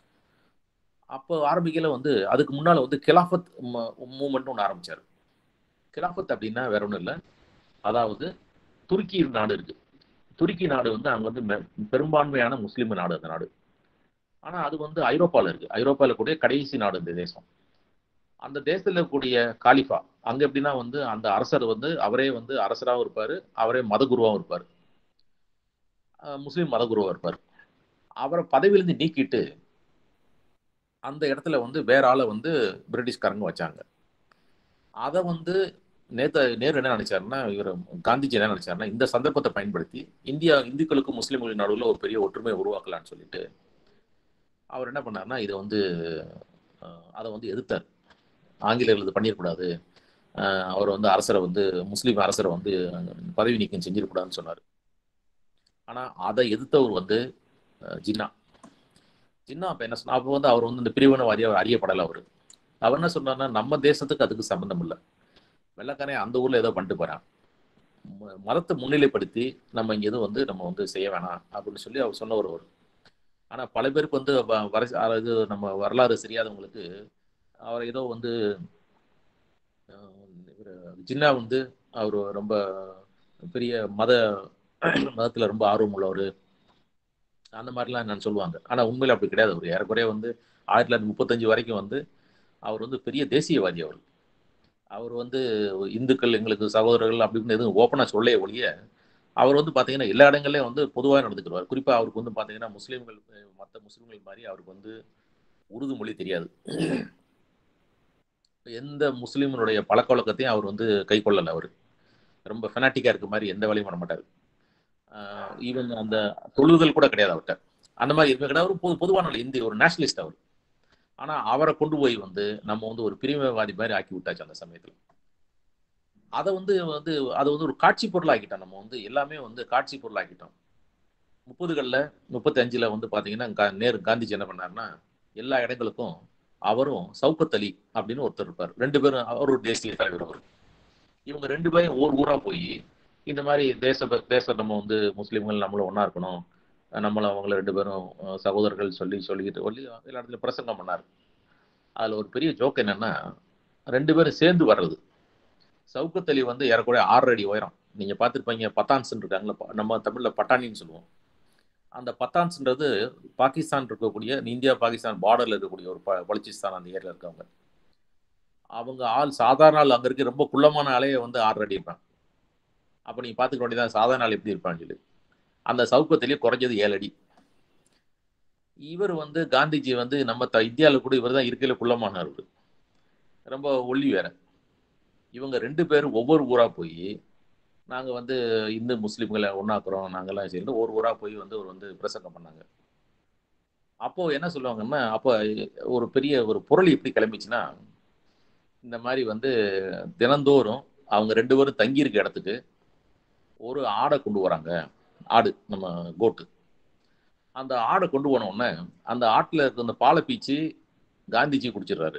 அப்போ ஆரம்பிக்கல வந்து அதுக்கு முன்னால வந்து கிலாஃபத் மூமெண்ட் ஒன்று ஆரம்பிச்சார் கிலாஃபத் அப்படின்னா வேற ஒன்றும் இல்லை அதாவது துருக்கி நாடு இருக்கு துருக்கி நாடு வந்து அங்க வந்து மெ- பெரும்பான்மையான முஸ்லீம் நாடு அந்த நாடு ஆனா அது வந்து ஐரோப்பால இருக்கு ஐரோப்பால கூடிய கடைசி நாடு இந்த தேசம் அந்த தேசத்துல இருக்கக்கூடிய காலிஃபா அங்க எப்படின்னா வந்து அந்த அரசர் வந்து அவரே வந்து அரசராகவும் இருப்பாரு அவரே மதகுருவாகவும் இருப்பார் முஸ்லீம் மதகுருவா இருப்பார் அவரை பதவியிலிருந்து நீக்கிட்டு அந்த இடத்துல வந்து வேற ஆளை வந்து பிரிட்டிஷ்காரங்க வச்சாங்க அதை வந்து நேத்த நேரு என்ன நினைச்சாருன்னா இவர் காந்திஜி என்ன நினைச்சாருன்னா இந்த சந்தர்ப்பத்தை பயன்படுத்தி இந்தியா இந்துக்களுக்கும் முஸ்லீம்களின் நடுவில் ஒரு பெரிய ஒற்றுமையை உருவாக்கலாம்னு சொல்லிட்டு அவர் என்ன பண்ணாருன்னா இதை வந்து அஹ், அதை வந்து எதிர்த்தார் ஆங்கிலேயர்கள் இது பண்ணிடக்கூடாது அஹ், அவர் வந்து அரசரை வந்து முஸ்லீம் அரசரை வந்து பதவி நீக்கம் செஞ்சிடக்கூடாதுன்னு சொன்னார் ஆனா அதை எதிர்த்தவர் வந்து அஹ், ஜின்னா ஜின்னா அப்ப என்ன சொன்னா அப்போ வந்து அவர் வந்து இந்த பிரிவினவாதியா அவர் அறியப்படலை அவர் அவர் என்ன சொன்னார்னா நம்ம தேசத்துக்கு அதுக்கு சம்பந்தம் இல்லை வெள்ளக்காரன் அந்த ஊர்ல ஏதோ பண்ணிட்டு போறான் ம- மதத்தை முன்னிலைப்படுத்தி நம்ம இங்க எதுவும் வந்து நம்ம வந்து செய்ய வேணாம் அப்படின்னு சொல்லி அவர் சொன்னவர் அவர் ஆனா பல பேருக்கு வந்து வ- வர இது நம்ம வரலாறு தெரியாதவங்களுக்கு அவர் ஏதோ வந்து அஹ், இவரு ஜின்னா வந்து அவர் ரொம்ப பெரிய மத மதத்துல ரொம்ப ஆர்வம் உள்ளவர் அந்த மாதிரிலாம் நான் சொல்லுவாங்க ஆனா உண்மையில அப்படி கிடையாது அவர் ஏறக்குறைய வந்து ஆயிரத்தி தொள்ளாயிரத்தி முப்பத்தஞ்சு வரைக்கும் வந்து அவர் வந்து பெரிய தேசியவாதி அவர் அவர் வந்து இந்துக்கள் எங்களுக்கு சகோதரர்கள் அப்படி இப்படின்னு எதுவும் ஓப்பனா சொல்லே ஒழிய அவர் வந்து பாத்தீங்கன்னா எல்லா இடங்கள்லயும் வந்து பொதுவாக நடந்துக்கிடுவார் குறிப்பா அவருக்கு வந்து பாத்தீங்கன்னா முஸ்லீம்கள் மற்ற முஸ்லீம்கள் மாதிரி அவருக்கு வந்து உருது மொழி தெரியாது எந்த முஸ்லீம்களுடைய பழக்க வழக்கத்தையும் அவர் வந்து கை கொள்ளல அவர் ரொம்ப ஃபெனாட்டிக்கா இருக்க மாதிரி எந்த வேலையும் பண்ண மாட்டார் ஈவன் அந்த தொழுதல் கூட கிடையாது அவர்கிட்ட அந்த மாதிரி எதுவுமே கிடையாது அவர் பொது பொதுவான ஆள், இந்திய ஒரு நேஷனலிஸ்ட் அவர் ஆனா அவரை கொண்டு போய் வந்து நம்ம வந்து ஒரு பிரிவினைவாதி மாதிரி ஆக்கி விட்டாச்சு அந்த சமயத்துல அதை வந்து வந்து அதை வந்து ஒரு காட்சி பொருளாக்கிட்டோம் நம்ம வந்து எல்லாமே வந்து காட்சி பொருளாக்கிட்டோம் முப்பதுகளில் முப்பத்தி அஞ்சுல வந்து பாத்தீங்கன்னா கா- நேரு காந்திஜி என்ன பண்ணாருன்னா எல்லா இடங்களுக்கும் அவரும் சவுக்கத் அலி அப்படின்னு ஒருத்தர் இருப்பார் ரெண்டு பேரும் அவர் ஒரு தேசிய தலைவர் அவர் இவங்க ரெண்டு பேரும் ஊர் ஊரா போய் இந்த மாதிரி தேச தேச நம்ம வந்து முஸ்லீம்கள் நம்மளும் ஒண்ணா இருக்கணும் நம்மள அவங்கள ரெண்டு பேரும் அஹ், சகோதரர்கள் சொல்லி சொல்லிக்கிட்டு சொல்லி எல்லா இடத்துல பிரசங்கம் பண்ணார் அதுல ஒரு பெரிய ஜோக் என்னன்னா ரெண்டு பேரும் சேர்ந்து வர்றது சவுக்கத் அலி வந்து ஏறக்குறைய ஆறு அடி உயரம் நீங்க பார்த்திருப்பீங்க பத்தான்ஸ் இருக்காங்களா ப- நம்ம தமிழ்ல பட்டாணின்னு சொல்லுவோம் அந்த பத்தான்ஸ்ன்றது பாகிஸ்தான் இருக்கக்கூடிய இந்தியா பாகிஸ்தான் பார்டர்ல இருக்கக்கூடிய ஒரு ப- பலுச்சிஸ்தான் அந்த ஏரியால இருக்கவங்க அவங்க ஆள் சாதாரண ஆள் அங்க இருக்க ரொம்ப குள்ளமான ஆளே வந்து ஆறு அடி இருப்பான் அப்ப நீங்க பாத்துக்க வேண்டியதான் சாதாரண ஆள் எப்படி இருப்பான்னு சொல்லி அந்த சவுக்கத்திலேயே குறைஞ்சது ஏழு அடி இவர் வந்து காந்திஜி வந்து நம்ம த இந்தியாவில் கூட இவர் தான் இருக்கையில குள்ளமானவர் ரொம்ப ஒல்லி வேற இவங்க ரெண்டு பேரும் ஒவ்வொரு ஊரா போய் நாங்க வந்து இந்து முஸ்லீம்களை ஒண்ணாக்குறோம் நாங்கெல்லாம் சேர்ந்து ஒரு ஊரா போய் வந்து ஒரு வந்து பிரசங்கம் பண்ணாங்க அப்போ என்ன சொல்லுவாங்கன்னா அப்போ ஒரு பெரிய ஒரு பொருள் எப்படி கிளம்பிச்சுன்னா இந்த மாதிரி வந்து தினந்தோறும் அவங்க ரெண்டு பேரும் தங்கி இருக்க இடத்துக்கு ஒரு ஆடை கொண்டு வராங்க ஆடு நம்ம கோட்டு அந்த ஆடை கொண்டு போன உடனே அந்த ஆட்டுல இருக்க அந்த பாலை பீச்சு காந்திஜி குடிச்சிடுறாரு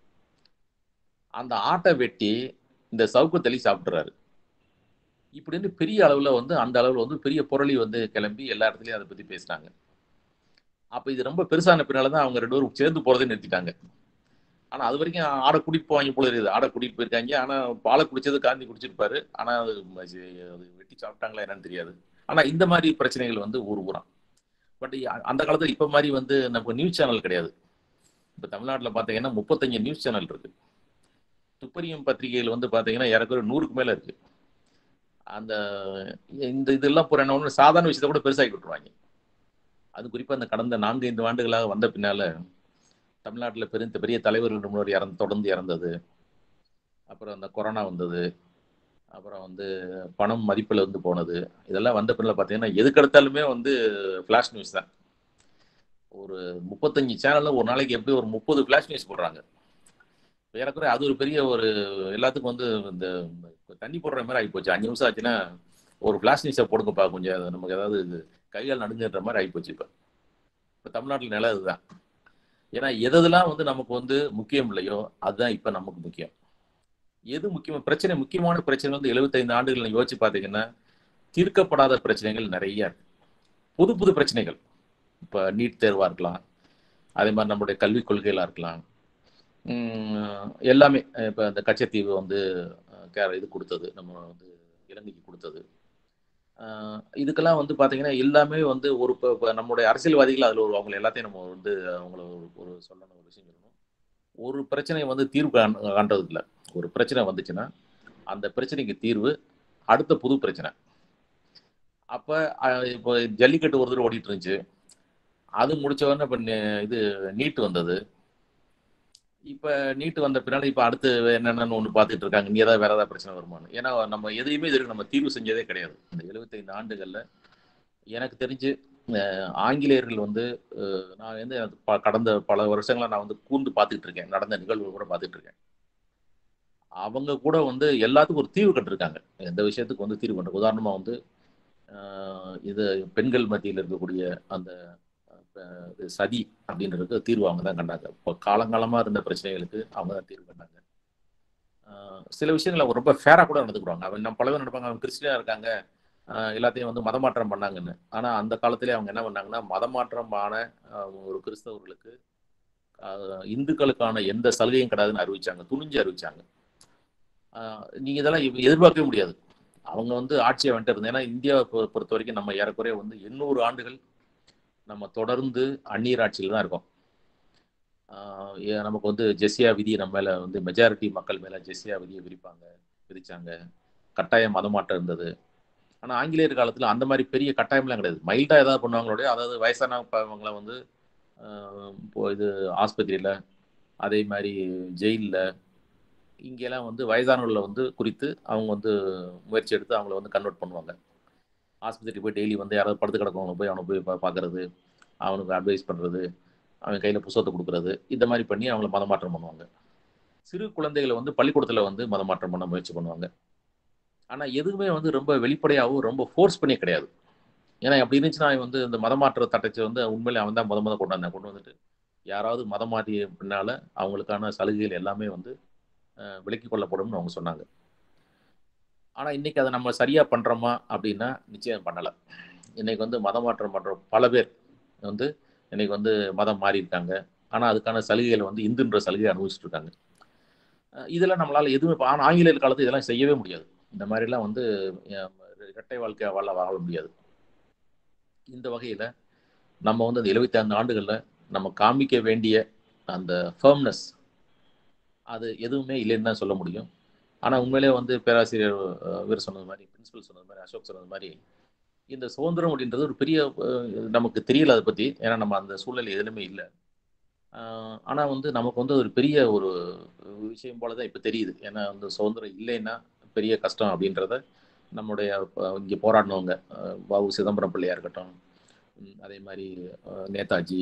அந்த ஆட்டை வெட்டி இந்த சவுக்கத்தளி சாப்பிட்றாரு இப்படின்னு பெரிய அளவுல வந்து அந்த அளவுல வந்து பெரிய புரளி வந்து கிளம்பி எல்லா இடத்துலயும் அதை பத்தி பேசினாங்க அப்ப இது ரொம்ப பெருசான பின்னால தான் அவங்க ரெண்டு பேரும் சேர்ந்து போறதை நிறுத்திட்டாங்க ஆனா அது வரைக்கும் ஆடை கூட்டிட்டு போவாங்க போல இருக்குது ஆடை கூட்டிட்டு போயிருக்காங்க ஆனா பாலை குடிச்சது காந்தி குடிச்சிருப்பாரு ஆனா அது அது வெட்டி சாப்பிட்டாங்களா என்னன்னு தெரியாது ஆனா இந்த மாதிரி பிரச்சனைகள் வந்து ஊர் ஊரா பட் அந்த காலத்துல இப்ப மாதிரி வந்து நமக்கு நியூஸ் சேனல் கிடையாது இப்ப தமிழ்நாட்டுல பாத்தீங்கன்னா முப்பத்தஞ்சு நியூஸ் சேனல் இருக்கு துப்பறியும் பத்திரிகைகள் வந்து பாத்தீங்கன்னா ஏறக்குறைய நூறுக்கு மேல இருக்கு அந்த இந்த இதெல்லாம் போற என்ன ஒண்ணு சாதாரண விஷயத்த கூட பெருசாக்கி விட்டுருவாங்க அது குறிப்பா அந்த கடந்த நான்கு ஐந்து ஆண்டுகளாக வந்த பின்னால தமிழ்நாட்டில் பெரிய பெரிய தலைவர்கள் முன்னாடி இறந்து தொடர்ந்து இறந்தது அப்புறம் அந்த கொரோனா வந்தது அப்புறம் வந்து பணம் மதிப்பில் வந்து போனது இதெல்லாம் வந்த பின்னால் பார்த்தீங்கன்னா எதுக்கெடுத்தாலுமே வந்து ஃப்ளாஷ் நியூஸ் தான் ஒரு முப்பத்தஞ்சு சேனலில் ஒரு நாளைக்கு எப்படி ஒரு முப்பது ஃப்ளாஷ் நியூஸ் போடுறாங்க ஏறக்குறைய அது ஒரு பெரிய ஒரு எல்லாத்துக்கும் வந்து இந்த தண்ணி போடுற மாதிரி ஆகிப்போச்சு அஞ்சு நிமிஷம் ஆச்சுன்னா ஒரு ஃப்ளாஷ் நியூஸை போடுங்கப்பா கொஞ்சம் அது நமக்கு ஏதாவது இது கைகால் நடுங்குன்ற மாதிரி ஆகிப்போச்சு இப்போ இப்போ தமிழ்நாட்டில் நிலை அதுதான் ஏன்னா எதெல்லாம் வந்து நமக்கு வந்து முக்கியம் இல்லையோ அதுதான் இப்போ நமக்கு முக்கியம் எது முக்கியம் பிரச்சனை முக்கியமான பிரச்சனை வந்து எழுபத்தைந்து ஆண்டுகள் யோசிச்சு பார்த்தீங்கன்னா தீர்க்கப்படாத பிரச்சனைகள் நிறைய இருக்கு புது புது பிரச்சனைகள் இப்போ நீட் தேர்வாக இருக்கலாம் அதே மாதிரி நம்மளுடைய கல்விக் கொள்கைகளாக இருக்கலாம் எல்லாமே இப்போ இந்த கச்சத்தீவு வந்து கேர இது கொடுத்தது நம்ம வந்து இலங்கைக்கு கொடுத்தது இதுக்கெல்லாம் வந்து பார்த்தீங்கன்னா எல்லாமே வந்து ஒரு இப்போ நம்மளுடைய அரசியல்வாதிகள் அதில் ஒரு அவங்களை எல்லாத்தையும் நம்ம வந்து அவங்கள ஒரு சொல்லணும் ஒரு விஷயம் சொல்லணும் ஒரு பிரச்சனையை வந்து தீர்வு காண்றது இல்லை ஒரு பிரச்சனை வந்துச்சுன்னா அந்த பிரச்சனைக்கு தீர்வு அடுத்த புது பிரச்சனை அப்போ இப்போ ஜல்லிக்கட்டு ஒரு தடவை ஓடிட்டு இருந்துச்சு அது முடிச்ச உடனே இப்போ இது நீட் வந்தது இப்போ நீட்டு வந்த பின்னாடி இப்போ அடுத்து என்னென்னு ஒன்று பார்த்துட்டு இருக்காங்க இங்கே ஏதாவது வேற ஏதாவது பிரச்சனை வருமானு ஏன்னா நம்ம எதையுமே இதுக்கு நம்ம தீர்வு செஞ்சதே கிடையாது இந்த எழுபத்தைந்து ஆண்டுகளில் எனக்கு தெரிஞ்சு ஆங்கிலேயர்கள் வந்து நான் வந்து கடந்த பல வருஷங்களா நான் வந்து கூர்ந்து பார்த்துட்டு இருக்கேன் நடந்த நிகழ்வு கூட பார்த்துட்டு இருக்கேன் அவங்க கூட வந்து எல்லாத்துக்கும் ஒரு தீர்வு கண்டிருக்காங்க எந்த விஷயத்துக்கு வந்து தீர்வு கண்டு உதாரணமாக வந்து இது பெண்கள் மத்தியில் இருக்கக்கூடிய அந்த சதி அப்படின்றதுக்கு தீர்வு அவங்க தான் கண்டாங்க இப்போ காலங்காலமாக இருந்த பிரச்சனைகளுக்கு அவங்க தான் தீர்வு கண்டாங்க சில விஷயங்கள் அவங்க ரொம்ப ஃபேராக கூட நடந்துக்கிடுவாங்க அவன் நம்ம பல பேர் நடப்பாங்க அவங்க கிறிஸ்டினாக இருக்காங்க எல்லாத்தையும் வந்து மதமாற்றம் பண்ணாங்கன்னு ஆனால் அந்த காலத்திலே அவங்க என்ன பண்ணாங்கன்னா மதமாற்றமான ஒரு கிறிஸ்தவர்களுக்கு இந்துக்களுக்கான எந்த சலுகையும் கிடையாதுன்னு அறிவிச்சாங்க துணிஞ்சு அறிவிச்சாங்க நீங்க இதெல்லாம் எதிர்பார்க்கவே முடியாது அவங்க வந்து ஆட்சியை வந்துட்டு இருந்தது ஏன்னா இந்தியாவை பொறுத்த வரைக்கும் நம்ம ஏறக்குறைய வந்து எண்ணூறு ஆண்டுகள் நம்ம தொடர்ந்து அந்நீர் ஆட்சியில் தான் இருக்கோம் நமக்கு வந்து ஜெஸ்ஸியா விதி நம்ம மேல வந்து மெஜாரிட்டி மக்கள் மேல ஜெஸ்ஸியா விதியை விரிப்பாங்க விதிச்சாங்க கட்டாய மதமாட்டம் இருந்தது ஆனால் ஆங்கிலேயர் காலத்தில் அந்த மாதிரி பெரிய கட்டாயம்லாம் கிடையாது மைல்டாக ஏதாவது பண்ணுவாங்களோடய அதாவது வயசானவங்களை வந்து இப்போ இது ஆஸ்பத்திரியில் அதே மாதிரி ஜெயிலில் இங்கெல்லாம் வந்து வயதானவர்களை வந்து குறித்து அவங்க வந்து முயற்சி எடுத்து அவங்கள வந்து கன்வெர்ட் பண்ணுவாங்க ஆஸ்பத்திரி போய் டெய்லி வந்து யாராவது படுத்து கிடக்கவங்க போய் அவனை போய் பார்க்கறது அவனுக்கு அட்வைஸ் பண்ணுறது அவன் கையில் புத்தகத்தை கொடுக்குறது இந்த மாதிரி பண்ணி அவங்கள மதமாற்றம் பண்ணுவாங்க சிறு குழந்தைகளை வந்து பள்ளிக்கூடத்தில் வந்து மதமாற்றம் பண்ண முயற்சி பண்ணுவாங்க ஆனால் எதுவுமே வந்து ரொம்ப வெளிப்படையாகவும் ரொம்ப ஃபோர்ஸ் பண்ணி கிடையாது ஏன்னா அப்படி இருந்துச்சுன்னா அவன் வந்து இந்த மதமாற்ற தட்டச்சு வந்து உண்மையிலே அவன் தான் முத முத கொண்டு வந்தான் கொண்டு வந்துட்டு யாராவது மதம் மாறிய பின்னால அவங்களுக்கான சலுகைகள் எல்லாமே வந்து அஹ், விலக்கிக் கொள்ளப்படும்னு அவங்க சொன்னாங்க ஆனா இன்னைக்கு அதை நம்ம சரியா பண்றோமா அப்படின்னா நிச்சயம் பண்ணல இன்னைக்கு வந்து மதம் மாற்றம் பண்ற பல பேர் வந்து இன்னைக்கு வந்து மதம் மாறி இருக்காங்க ஆனா அதுக்கான சலுகைகள் வந்து இந்துன்ற சலுகை அனுபவிச்சுட்டு இருக்காங்க அஹ் இதெல்லாம் நம்மளால எதுவுமே இப்ப ஆனா ஆங்கிலேயர் காலத்து இதெல்லாம் செய்யவே முடியாது இந்த மாதிரிலாம் வந்து அஹ், இரட்டை வாழ்க்கை வாழ வாழ முடியாது இந்த வகையில நம்ம வந்து அந்த எழுபத்தி ஐந்து ஆண்டுகள்ல நம்ம காமிக்க வேண்டிய அந்த ஃபர்ம்னஸ் அது எதுவுமே இல்லைன்னு தான் சொல்ல முடியும் ஆனா உண்மையிலே வந்து பேராசிரியர் அஹ், இவர் சொன்னது மாதிரி பிரின்சிபல் சொன்னது மாதிரி அசோக் சொன்னது மாதிரி இந்த சுதந்திரம் அப்படின்றது ஒரு பெரிய அஹ், நமக்கு தெரியல அதை பத்தி ஏன்னா நம்ம அந்த சூழ்நிலை எதுலையுமே இல்லை ஆஹ் ஆனா வந்து நமக்கு வந்து ஒரு பெரிய ஒரு விஷயம் போலதான் இப்ப தெரியுது ஏன்னா வந்து சுதந்திரம் இல்லைன்னா பெரிய கஷ்டம் அப்படின்றத நம்முடைய அஹ், இங்க போராடினவங்க அஹ், வ.உ. சிதம்பரம் பிள்ளையா இருக்கட்டும் உம், அதே மாதிரி அஹ், நேதாஜி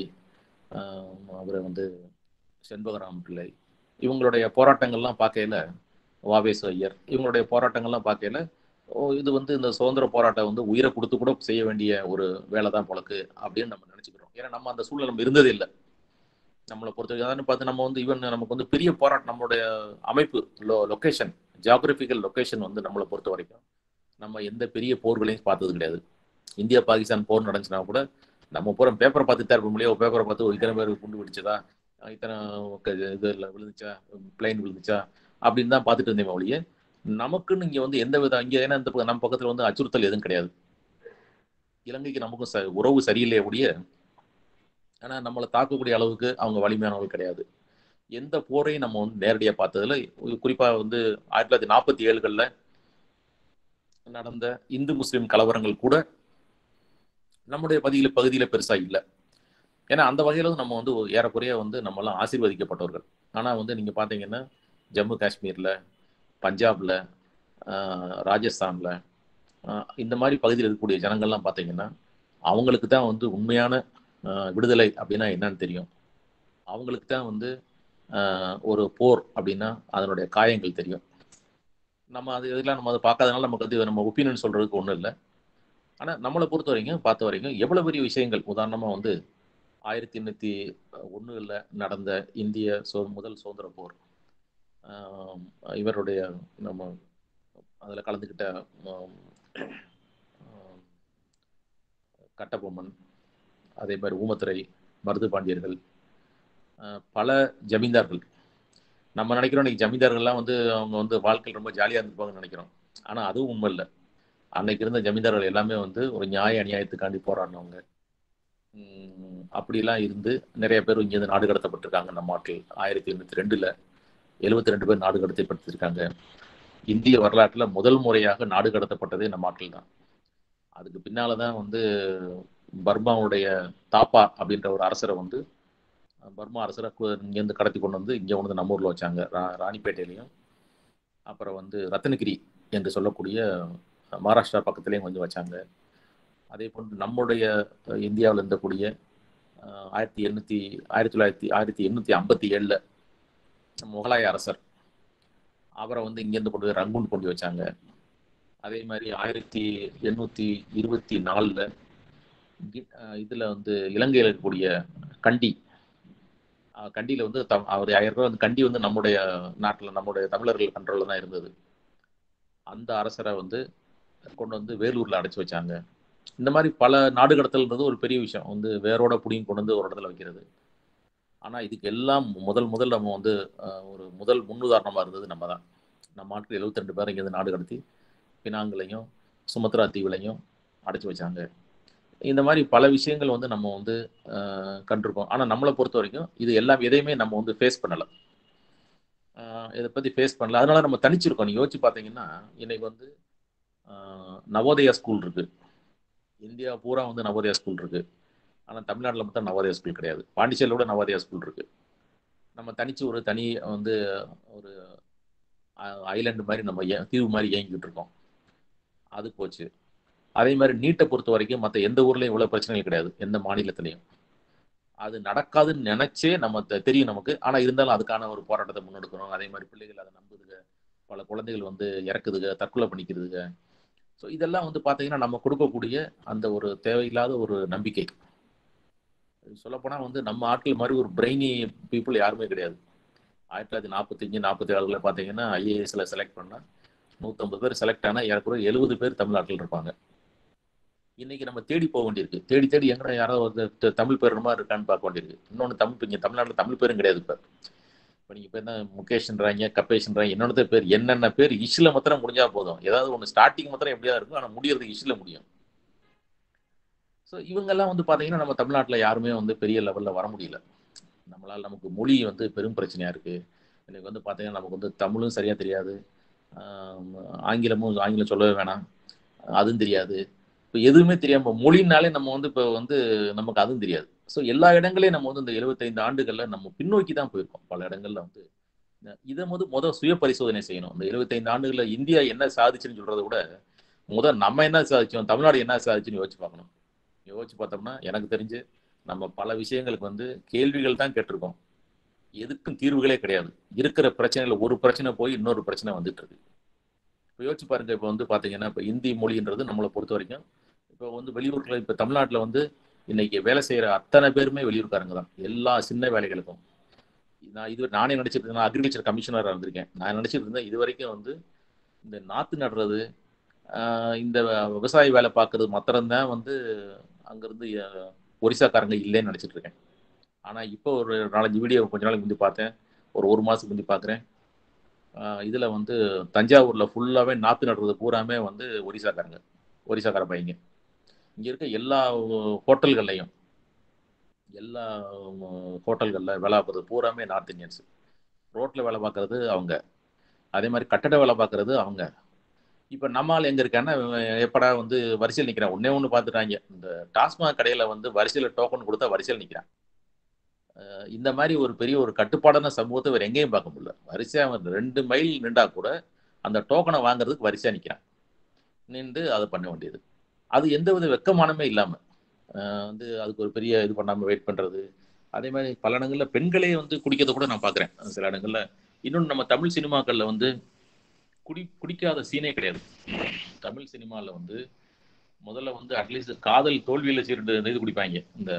அவர் வந்து செண்பகராம் பிள்ளை இவங்களுடைய போராட்டங்கள்லாம் பார்க்கையில வாவேசு ஐயர் இவங்களுடைய போராட்டங்கள்லாம் பார்க்கையில ஓ இது வந்து இந்த சுதந்திர போராட்டம் வந்து உயிரை கொடுத்து கூட செய்ய வேண்டிய ஒரு வேலை தான் போலக்கு அப்படின்னு நம்ம நினைச்சுக்கிறோம் ஏன்னா நம்ம அந்த சூழ்நிலை நம்ம இருந்ததே இல்லை நம்மளை பொறுத்த வரைக்கும் அதாவது பார்த்து நம்ம வந்து ஈவன் நமக்கு வந்து பெரிய போராட்டம் நம்மளுடைய அமைப்பு லொ லொக்கேஷன் ஜியாகிரபிக்கல் லொக்கேஷன் வந்து நம்மளை பொறுத்த வரைக்கும் நம்ம எந்த பெரிய போர்களையும் பார்த்தது கிடையாது இந்தியா பாகிஸ்தான் போர் நடந்துச்சுன்னா கூட நம்ம பூரா பேப்பரை பார்த்து தான் இருக்க முடியும் பேப்பரை பார்த்து ஒரு இத்தனை பேர் குண்டு பிடிச்சதா இத்தனை க- இது இல்லை விழுந்துச்சா பிளைன் விழுந்துச்சா அப்படின்னு தான் பார்த்துட்டு இருந்தேன் ஒழிய நமக்குன்னு இங்க வந்து எந்த வித இங்க ஏன்னா இந்த பக்கம் நம்ம பக்கத்துல வந்து அச்சுறுத்தல் எதுவும் கிடையாது இலங்கைக்கு நமக்கும் ச உறவு சரியில்லையே ஒழிய ஆனா நம்மளை தாக்கக்கூடிய அளவுக்கு அவங்க வலிமையானவர்கள் கிடையாது எந்த போரையும் நம்ம வந்து நேரடியா பார்த்ததுல குறிப்பா வந்து ஆயிரத்தி தொள்ளாயிரத்தி நாற்பத்தி ஏழுகள்ல நடந்த இந்து முஸ்லிம் கலவரங்கள் கூட நம்முடைய பகுதியில பகுதியில பெருசா இல்லை ஏன்னா அந்த வகையில வந்து நம்ம வந்து ஏறக்குறைய வந்து நம்மலாம் ஆசீர்வதிக்கப்பட்டவர்கள் ஆனா வந்து நீங்க பாத்தீங்கன்னா ஜம்மு காஷ்மீர்ல பஞ்சாப்ல ஆஹ், ராஜஸ்தான்ல ஆஹ், இந்த மாதிரி பகுதியில் இருக்கக்கூடிய ஜனங்கள்லாம் பாத்தீங்கன்னா அவங்களுக்கு தான் வந்து உண்மையான ஆஹ், விடுதலை அப்படின்னா என்னன்னு தெரியும் அவங்களுக்கு தான் வந்து ஆஹ், ஒரு போர் அப்படின்னா அதனுடைய காயங்கள் தெரியும் நம்ம அது இதெல்லாம் நம்ம அதை பார்க்காதனால நமக்கு வந்து நம்ம ஒப்பீனியன் சொல்றதுக்கு ஒன்றும் இல்லை ஆனால் நம்மளை பொறுத்த வரைக்கும் பார்த்த வரைக்கும் எவ்வளோ பெரிய விஷயங்கள் உதாரணமாக வந்து ஆயிரத்தி எண்ணூற்றி ஒன்றுல நடந்த இந்திய சோ முதல் சுதந்திர போர் ஆஹ் இவருடைய நம்ம அதில் கலந்துக்கிட்ட ஆஹ் ஆஹ் கட்டபொம்மன் அதே மாதிரி ஊமத்துறை மருது பாண்டியர்கள் ஆஹ் பல ஜமீன்தார்கள் நம்ம நினைக்கிறோம் இன்னைக்கு ஜமீன்தார்கள்லாம் வந்து அவங்க வந்து வாழ்க்கையில் ரொம்ப ஜாலியாக இருந்திருப்பாங்கன்னு நினைக்கிறோம் ஆனால் அதுவும் உண்மை இல்லை அன்னைக்கு இருந்த ஜமீன்தார்கள் எல்லாமே வந்து ஒரு நியாய அநியாயத்துக்காண்டி போராடினவங்க உம் அப்படிலாம் இருந்து நிறைய பேர் இங்கேருந்து நாடு கடத்தப்பட்டிருக்காங்க நம்ம நாட்டில் ஆயிரத்தி எண்ணூற்றி ரெண்டுல எழுபத்தி ரெண்டு பேர் நாடு கடத்தப்பட்டிருக்காங்க இந்திய வரலாற்றுல முதல் முறையாக நாடு கடத்தப்பட்டதே நம்ம நாட்டில் தான் அதுக்கு பின்னால தான் வந்து பர்மாவுடைய தாப்பா அப்படின்ற ஒரு அரசரை வந்து பர்மா அரசரை கு- இங்கேருந்து கடத்தி கொண்டு வந்து இங்கே கொண்டு வந்து நம்ம ஊரில் வச்சாங்க ரா- ராணிப்பேட்டையிலையும் அப்புறம் வந்து ரத்னகிரி என்று சொல்லக்கூடிய மகாராஷ்டிரா பக்கத்துலேயும் வந்து வச்சாங்க அதே போன்று நம்முடைய இந்தியாவில் இருந்தக்கூடிய அஹ், ஆயிரத்தி எண்ணூற்றி ஆயிரத்தி தொள்ளாயிரத்தி ஆயிரத்தி எண்ணூற்றி ஐம்பத்தி ஏழில் முகலாய அரசர் அவரை வந்து இங்கேருந்து கொண்டு போய் ரங்கூன் கொண்டு போய் வச்சாங்க அதே மாதிரி ஆயிரத்தி எண்ணூற்றி இருபத்தி நாலில் இதில் வந்து இலங்கையில் இருக்கக்கூடிய கண்டி அஹ், கண்டியில வந்து தம் அவர் ஆயிரம் ரூபாய் வந்து கண்டி வந்து நம்முடைய நாட்டில் நம்முடைய தமிழர்கள் கண்ட்ரோலில் தான் இருந்தது அந்த அரசரை வந்து கொண்டு வந்து வேலூர்ல அடைச்சு வச்சாங்க இந்த மாதிரி பல நாடு கடத்தல்ன்றது ஒரு பெரிய விஷயம் வந்து வேரோட புடியும் கொண்டு வந்து ஒரு இடத்துல வைக்கிறது ஆனா இதுக்கு எல்லாம் முதல் முதல் நம்ம வந்து அஹ், ஒரு முதல் முன்னுதாரணமா இருந்தது நம்ம தான் நம்ம ஆட்கள் 72 ரெண்டு பேர் இங்கேருந்து நாடு கடத்தி பினாங்கிலையும் சுமத்ரா தீவுலையும் அடைச்சு வச்சாங்க இந்த மாதிரி பல விஷயங்கள் வந்து நம்ம வந்து அஹ், கண்டிருக்கோம் ஆனா நம்மளை பொறுத்த வரைக்கும் இது எல்லாம் எதையுமே நம்ம வந்து ஃபேஸ் பண்ணல அஹ், இதை பத்தி ஃபேஸ் பண்ணல அதனால நம்ம தனிச்சிருக்கோம் நீங்க யோசிச்சு பார்த்தீங்கன்னா இன்னைக்கு வந்து அஹ், நவோதயா ஸ்கூல் இருக்கு இந்தியா பூரா வந்து நவோதயா ஸ்கூல் இருக்கு ஆனா தமிழ்நாட்டில் மட்டும் நவோதயா ஸ்கூல் கிடையாது பாண்டிச்சேரியில் கூட நவோதயா ஸ்கூல் இருக்கு நம்ம தனிச்சு ஒரு தனி வந்து ஒரு ஐலாண்டு மாதிரி நம்ம ஏ- தீவு மாதிரி இயங்கிட்டு இருக்கோம் அது போச்சு அதே மாதிரி நீட்டை பொறுத்த வரைக்கும் மற்ற எந்த ஊர்லயும் இவ்வளவு பிரச்சனைகள் கிடையாது எந்த மாநிலத்திலையும் அது நடக்காதுன்னு நினைச்சே நம்ம தெ- தெரியும் நமக்கு ஆனா இருந்தாலும் அதுக்கான ஒரு போராட்டத்தை முன்னெடுக்கிறோம் அதே மாதிரி பிள்ளைகள் அதை நம்புதுங்க பல குழந்தைகள் வந்து இறக்குதுங்க தற்கொலை பண்ணிக்கிறதுங்க ஸோ இதெல்லாம் வந்து பார்த்தீங்கன்னா நம்ம கொடுக்கக்கூடிய அந்த ஒரு தேவையில்லாத ஒரு நம்பிக்கை சொல்லப்போனா வந்து நம்ம ஆட்கள் மாதிரி ஒரு பிரெயினி பீப்புள் யாருமே கிடையாது ஆயிரத்தி தொள்ளாயிரத்தி நாற்பத்தஞ்சு நாற்பத்தி ஏழுல பார்த்தீங்கன்னா ஐஏஎஸ்ல செலக்ட் பண்ணா நூற்றம்பது பேர் செலக்ட் ஆனால் ஏறக்குறைய எழுபது பேர் தமிழ்நாட்டில் இருப்பாங்க இன்னைக்கு நம்ம தேடி போக வேண்டியிருக்கு தேடி தேடி எங்கடா யாராவது ஒரு த- தமிழ் பேர் மாதிரி இருக்கான்னு பார்க்க வேண்டியிருக்கு இன்னொன்று தமிழ் இங்கே தமிழ்நாட்டில் தமிழ் பேரும் கிடையாது இப்போ இப்போ நீங்கள் இப்போ என்ன முகேஷ்ன்றாங்க கப்பேஷ்ன்றாங்க என்னோட பேர் என்னென்ன பேர் இஷ்ல மாத்திரம் முடிஞ்சா போதும் ஏதாவது ஒன்று ஸ்டார்டிங் மாத்திரம் எப்படியா இருக்கும் ஆனால் முடியறது இஷ்ல முடியும் ஸோ இவங்கெல்லாம் வந்து பார்த்தீங்கன்னா நம்ம தமிழ்நாட்டில் யாருமே வந்து பெரிய லெவலில் வர முடியல நம்மளால் நமக்கு மொழி வந்து பெரும் பிரச்சனையாக இருக்குது இன்னைக்கு வந்து பார்த்தீங்கன்னா நமக்கு வந்து தமிழும் சரியாக தெரியாது ஆம், ஆங்கிலமும் ஆங்கிலம் சொல்லவே வேணாம் அதுவும் தெரியாது இப்போ எதுவுமே தெரியாம மொழினாலே நம்ம வந்து இப்போ வந்து நமக்கு அதுவும் தெரியாது ஸோ எல்லா இடங்களையும் நம்ம வந்து இந்த 75 ஆண்டுகள்ல நம்ம பின்னோக்கி தான் போயிருக்கோம் பல இடங்கள்ல வந்து இதை வந்து முத சுய பரிசோதனை செய்யணும் இந்த 75 ஆண்டுகள்ல இந்தியா என்ன சாதிச்சுன்னு சொல்றதை விட முத நம்ம என்ன சாதிச்சோம் தமிழ்நாடு என்ன சாதிச்சுன்னு யோசிச்சு பார்க்கணும் யோசிச்சு பார்த்தோம்னா எனக்கு தெரிஞ்சு நம்ம பல விஷயங்களுக்கு வந்து கேள்விகள் தான் கேட்டிருக்கோம் எதுக்கும் தீர்வுகளே கிடையாது இருக்கிற பிரச்சனையில ஒரு பிரச்சனை போய் இன்னொரு பிரச்சனை வந்துட்டு இருக்கு இப்போ யோசிச்சு பாருங்க இப்போ வந்து பாத்தீங்கன்னா இப்போ இந்தி மொழின்றது நம்மளை பொறுத்த வரைக்கும் இப்போ வந்து வெளியூர்ல இப்போ தமிழ்நாட்டில் வந்து இன்னைக்கு வேலை செய்யற அத்தனை பேருமே வெளியூர்காரங்க தான் எல்லா சின்ன வேலைகளுக்கும் நான் இது நானே நினைச்சிட்டு இருந்தேன் அக்ரிகல்ச்சர் கமிஷனராக இருந்திருக்கேன் நான் நினைச்சிட்டு இருந்தேன் இது வரைக்கும் வந்து இந்த நாத்து நடுறது ஆஹ் இந்த விவசாய வேலை பார்க்கறது மாத்திரம்தான் வந்து அங்கிருந்து அஹ், ஒரிசாக்காரங்க இல்லைன்னு நினைச்சிட்டு இருக்கேன் ஆனா இப்போ ஒரு நாலஞ்சு வீடியோ கொஞ்ச நாளைக்கு முந்தி பார்த்தேன் ஒரு ஒரு மாசத்துக்கு முந்தி பார்க்குறேன் இதுல வந்து தஞ்சாவூர்ல ஃபுல்லாவே நாத்து நடுறது பூராமே வந்து ஒரிசாக்காரங்க ஒரிசாக்கார பையங்க இங்க இருக்க எல்லா ஹோட்டல்கள்லையும் எல்லா ஹோட்டல்களில் வேலை பார்க்குறது பூராமே நார்த் இந்தியன்ஸ் ரோட்டில் வேலை பார்க்குறது அவங்க அதே மாதிரி கட்டட வேலை பார்க்குறது அவங்க இப்போ நம்மால் எங்கே இருக்கான்னா எப்படா வந்து வரிசையில் நிற்கிறான் ஒன்றே ஒன்று பார்த்துட்டாங்க இந்த டாஸ்மாக் கடையில் வந்து வரிசையில் டோக்கன் கொடுத்தா வரிசையில் நிற்கிறான் இந்த மாதிரி ஒரு பெரிய ஒரு கட்டுப்பாடான சமூகத்தை வேறு எங்கேயும் பார்க்க முடியல வரிசையாக அவன் ரெண்டு மைல் நின்றா கூட அந்த டோக்கனை வாங்குறதுக்கு வரிசையாக நிற்கிறான் நின்று அதை பண்ண வேண்டியது அது எந்த வித வெக்கமானமே இல்லாமல் வந்து அதுக்கு ஒரு பெரிய இது பண்ணாமல் வெயிட் பண்ணுறது அதே மாதிரி பல இடங்களில் பெண்களே வந்து குடிக்கிறத கூட நான் பார்க்குறேன் சில இடங்களில் இன்னொன்று நம்ம தமிழ் சினிமாக்களில் வந்து குடி குடிக்காத சீனே கிடையாது தமிழ் சினிமாவில் வந்து முதல்ல வந்து அட்லீஸ்ட் காதல் தோல்வியில் சீர்ண்டு இது குடிப்பாங்க இந்த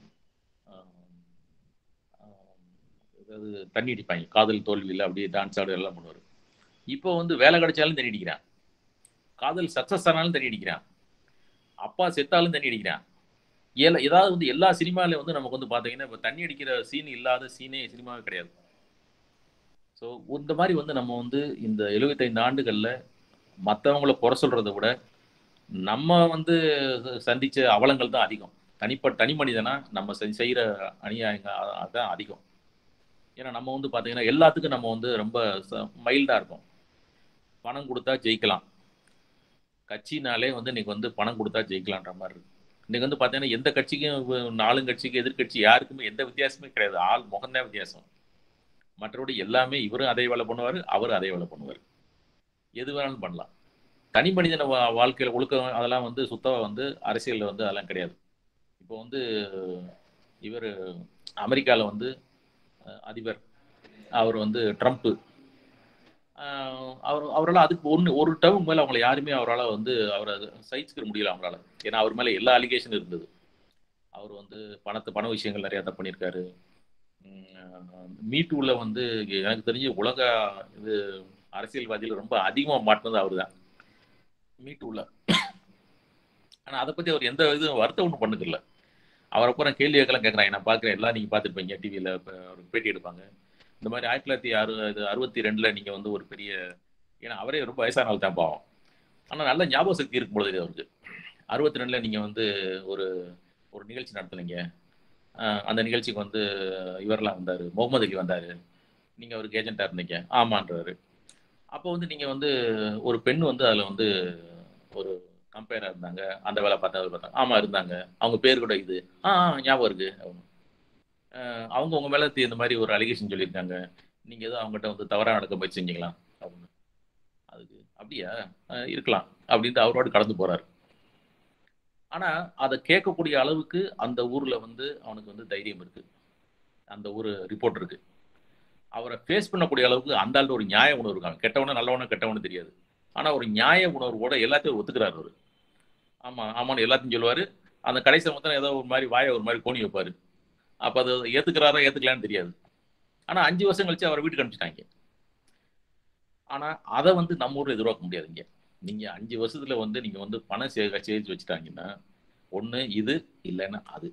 அதாவது தண்ணி அடிப்பாங்க காதல் தோல்வியில் அப்படியே டான்ஸ் ஆடு எல்லாம் பண்ணுவார் இப்போ வந்து வேலை கிடைச்சாலும் தண்ணி அடிக்கிறான் காதல் சக்ஸஸ் ஆனாலும் தண்ணி அடிக்கிறான் அப்பா செத்தாலும் தண்ணி அடிக்கிறான் ஏல ஏதாவது வந்து எல்லா சினிமாலையும் வந்து நமக்கு வந்து பார்த்தீங்கன்னா இப்போ தண்ணி அடிக்கிற சீன் இல்லாத சீனே சினிமாவே கிடையாது ஸோ இந்த மாதிரி வந்து நம்ம வந்து இந்த எழுபத்தைந்து ஆண்டுகளில் மற்றவங்கள குறை சொல்கிறத விட நம்ம வந்து சந்தித்த அவலங்கள் தான் அதிகம் தனிப்பட்ட தனி மனிதனா நம்ம செய்கிற அநியாயங்க தான் அதிகம் ஏன்னா நம்ம வந்து பார்த்தீங்கன்னா எல்லாத்துக்கும் நம்ம வந்து ரொம்ப மைல்டாக இருக்கும் பணம் கொடுத்தா ஜெயிக்கலாம் கட்சினாலே வந்து இன்னைக்கு வந்து பணம் கொடுத்தா ஜெயிக்கலான்ற மாதிரி இருக்கு இன்னைக்கு வந்து பார்த்தீங்கன்னா எந்த கட்சிக்கும் ஆளுங்கட்சிக்கு எதிர்கட்சி யாருக்குமே எந்த வித்தியாசமே கிடையாது ஆள் முகம்தான் வித்தியாசம் மற்றபடி எல்லாமே இவரும் அதே வேலை பண்ணுவார் அவரும் அதே வேலை பண்ணுவார் எது வேணாலும் பண்ணலாம் தனி மனிதன வாழ்க்கையில் ஒழுக்கம் அதெல்லாம் வந்து சுத்தமாக வந்து அரசியலில் வந்து அதெல்லாம் கிடையாது இப்போ வந்து இவர் அமெரிக்காவில் வந்து அதிபர் அவர் வந்து ட்ரம்ப்பு அவர் அவரால் அதுக்கு ஒன்று ஒரு டேர்ம் மேலே அவங்கள யாருமே அவரால் வந்து அவரை சகிச்சுக்க முடியல அவங்களால ஏன்னா அவர் மேலே எல்லா அலிகேஷனும் இருந்தது அவர் வந்து பணத்தை பண விஷயங்கள் நிறையா தான் பண்ணியிருக்காரு மீட்டூவில் வந்து எனக்கு தெரிஞ்சு உலக இது அரசியல்வாதியில் ரொம்ப அதிகமாக மாட்டினது அவர் தான் மீட்டூவில் ஆனால் அதை பற்றி அவர் எந்த இதுவும் வருத்தம் ஒன்றும் பண்ணுக்கல அவரை அப்புறம் கேள்வி கேட்கலாம் கேட்குறாங்க நான் பார்க்குறேன் எல்லாம் நீங்கள் பார்த்துருப்பீங்க டிவியில் இப்போ அவருக்கு பேட்டி எடுப்பாங்க இந்த மாதிரி ஆயிரத்தி தொள்ளாயிரத்தி அறு அறுபத்தி ரெண்டில் நீங்கள் வந்து ஒரு பெரிய ஏன்னா அவரே ரொம்ப வயசான தான் பாவம் ஆனால் நல்ல ஞாபக சக்தி இருக்கும் பொழுது அவருக்கு அறுபத்தி ரெண்டில் நீங்கள் வந்து ஒரு ஒரு நிகழ்ச்சி நடத்துனீங்க அந்த நிகழ்ச்சிக்கு வந்து இவரெல்லாம் வந்தார் முகமது அலி வந்தார் நீங்கள் அவருக்கு ஏஜென்ட்டாக இருந்தீங்க ஆமான்றாரு அப்போ வந்து நீங்கள் வந்து ஒரு பெண் வந்து அதில் வந்து ஒரு கம்பேராக இருந்தாங்க அந்த வேலை பார்த்தா பார்த்தாங்க ஆமாம் இருந்தாங்க அவங்க பேர் கூட இது ஆ ஞாபகம் இருக்கு அவங்க உங்க மேல இந்த மாதிரி ஒரு அலிகேஷன் சொல்லியிருக்காங்க நீங்க ஏதோ அவங்ககிட்ட வந்து தவறா நடக்க முயற்சி செஞ்சீங்களா அப்படின்னு அதுக்கு அப்படியா இருக்கலாம் அப்படின்ட்டு அவரோட கடந்து போறாரு ஆனா அதை கேட்கக்கூடிய அளவுக்கு அந்த ஊர்ல வந்து அவனுக்கு வந்து தைரியம் இருக்கு அந்த ஊர் ரிப்போர்ட் இருக்கு அவரை ஃபேஸ் பண்ணக்கூடிய அளவுக்கு அந்த ஆள் ஒரு நியாய உணர்வு இருக்காங்க கெட்டவனு நல்லவனு கெட்டவனு தெரியாது ஆனா ஒரு நியாய உணர்வோட எல்லாத்தையும் ஒத்துக்கிறாரு அவரு ஆமா ஆமான்னு எல்லாத்தையும் சொல்லுவாரு அந்த கடைசியில் மொத்தம் ஏதோ ஒரு மாதிரி வாயை ஒரு மாதிரி கோணி வைப்பாரு அப்ப அதை ஏத்துக்கிறாரா ஏத்துக்கலான்னு தெரியாது ஆனா அஞ்சு வருஷம் கழிச்சு அவரை வீட்டுக்கு அனுப்பிச்சிட்டாங்க ஆனா அதை வந்து நம்ம ஊர்ல எதிர்பார்க்க முடியாது இங்க நீங்க அஞ்சு வருஷத்துல வந்து நீங்க வந்து பணம் சே சேமிச்சு வச்சுட்டாங்கன்னா ஒண்ணு இது இல்லைன்னா அது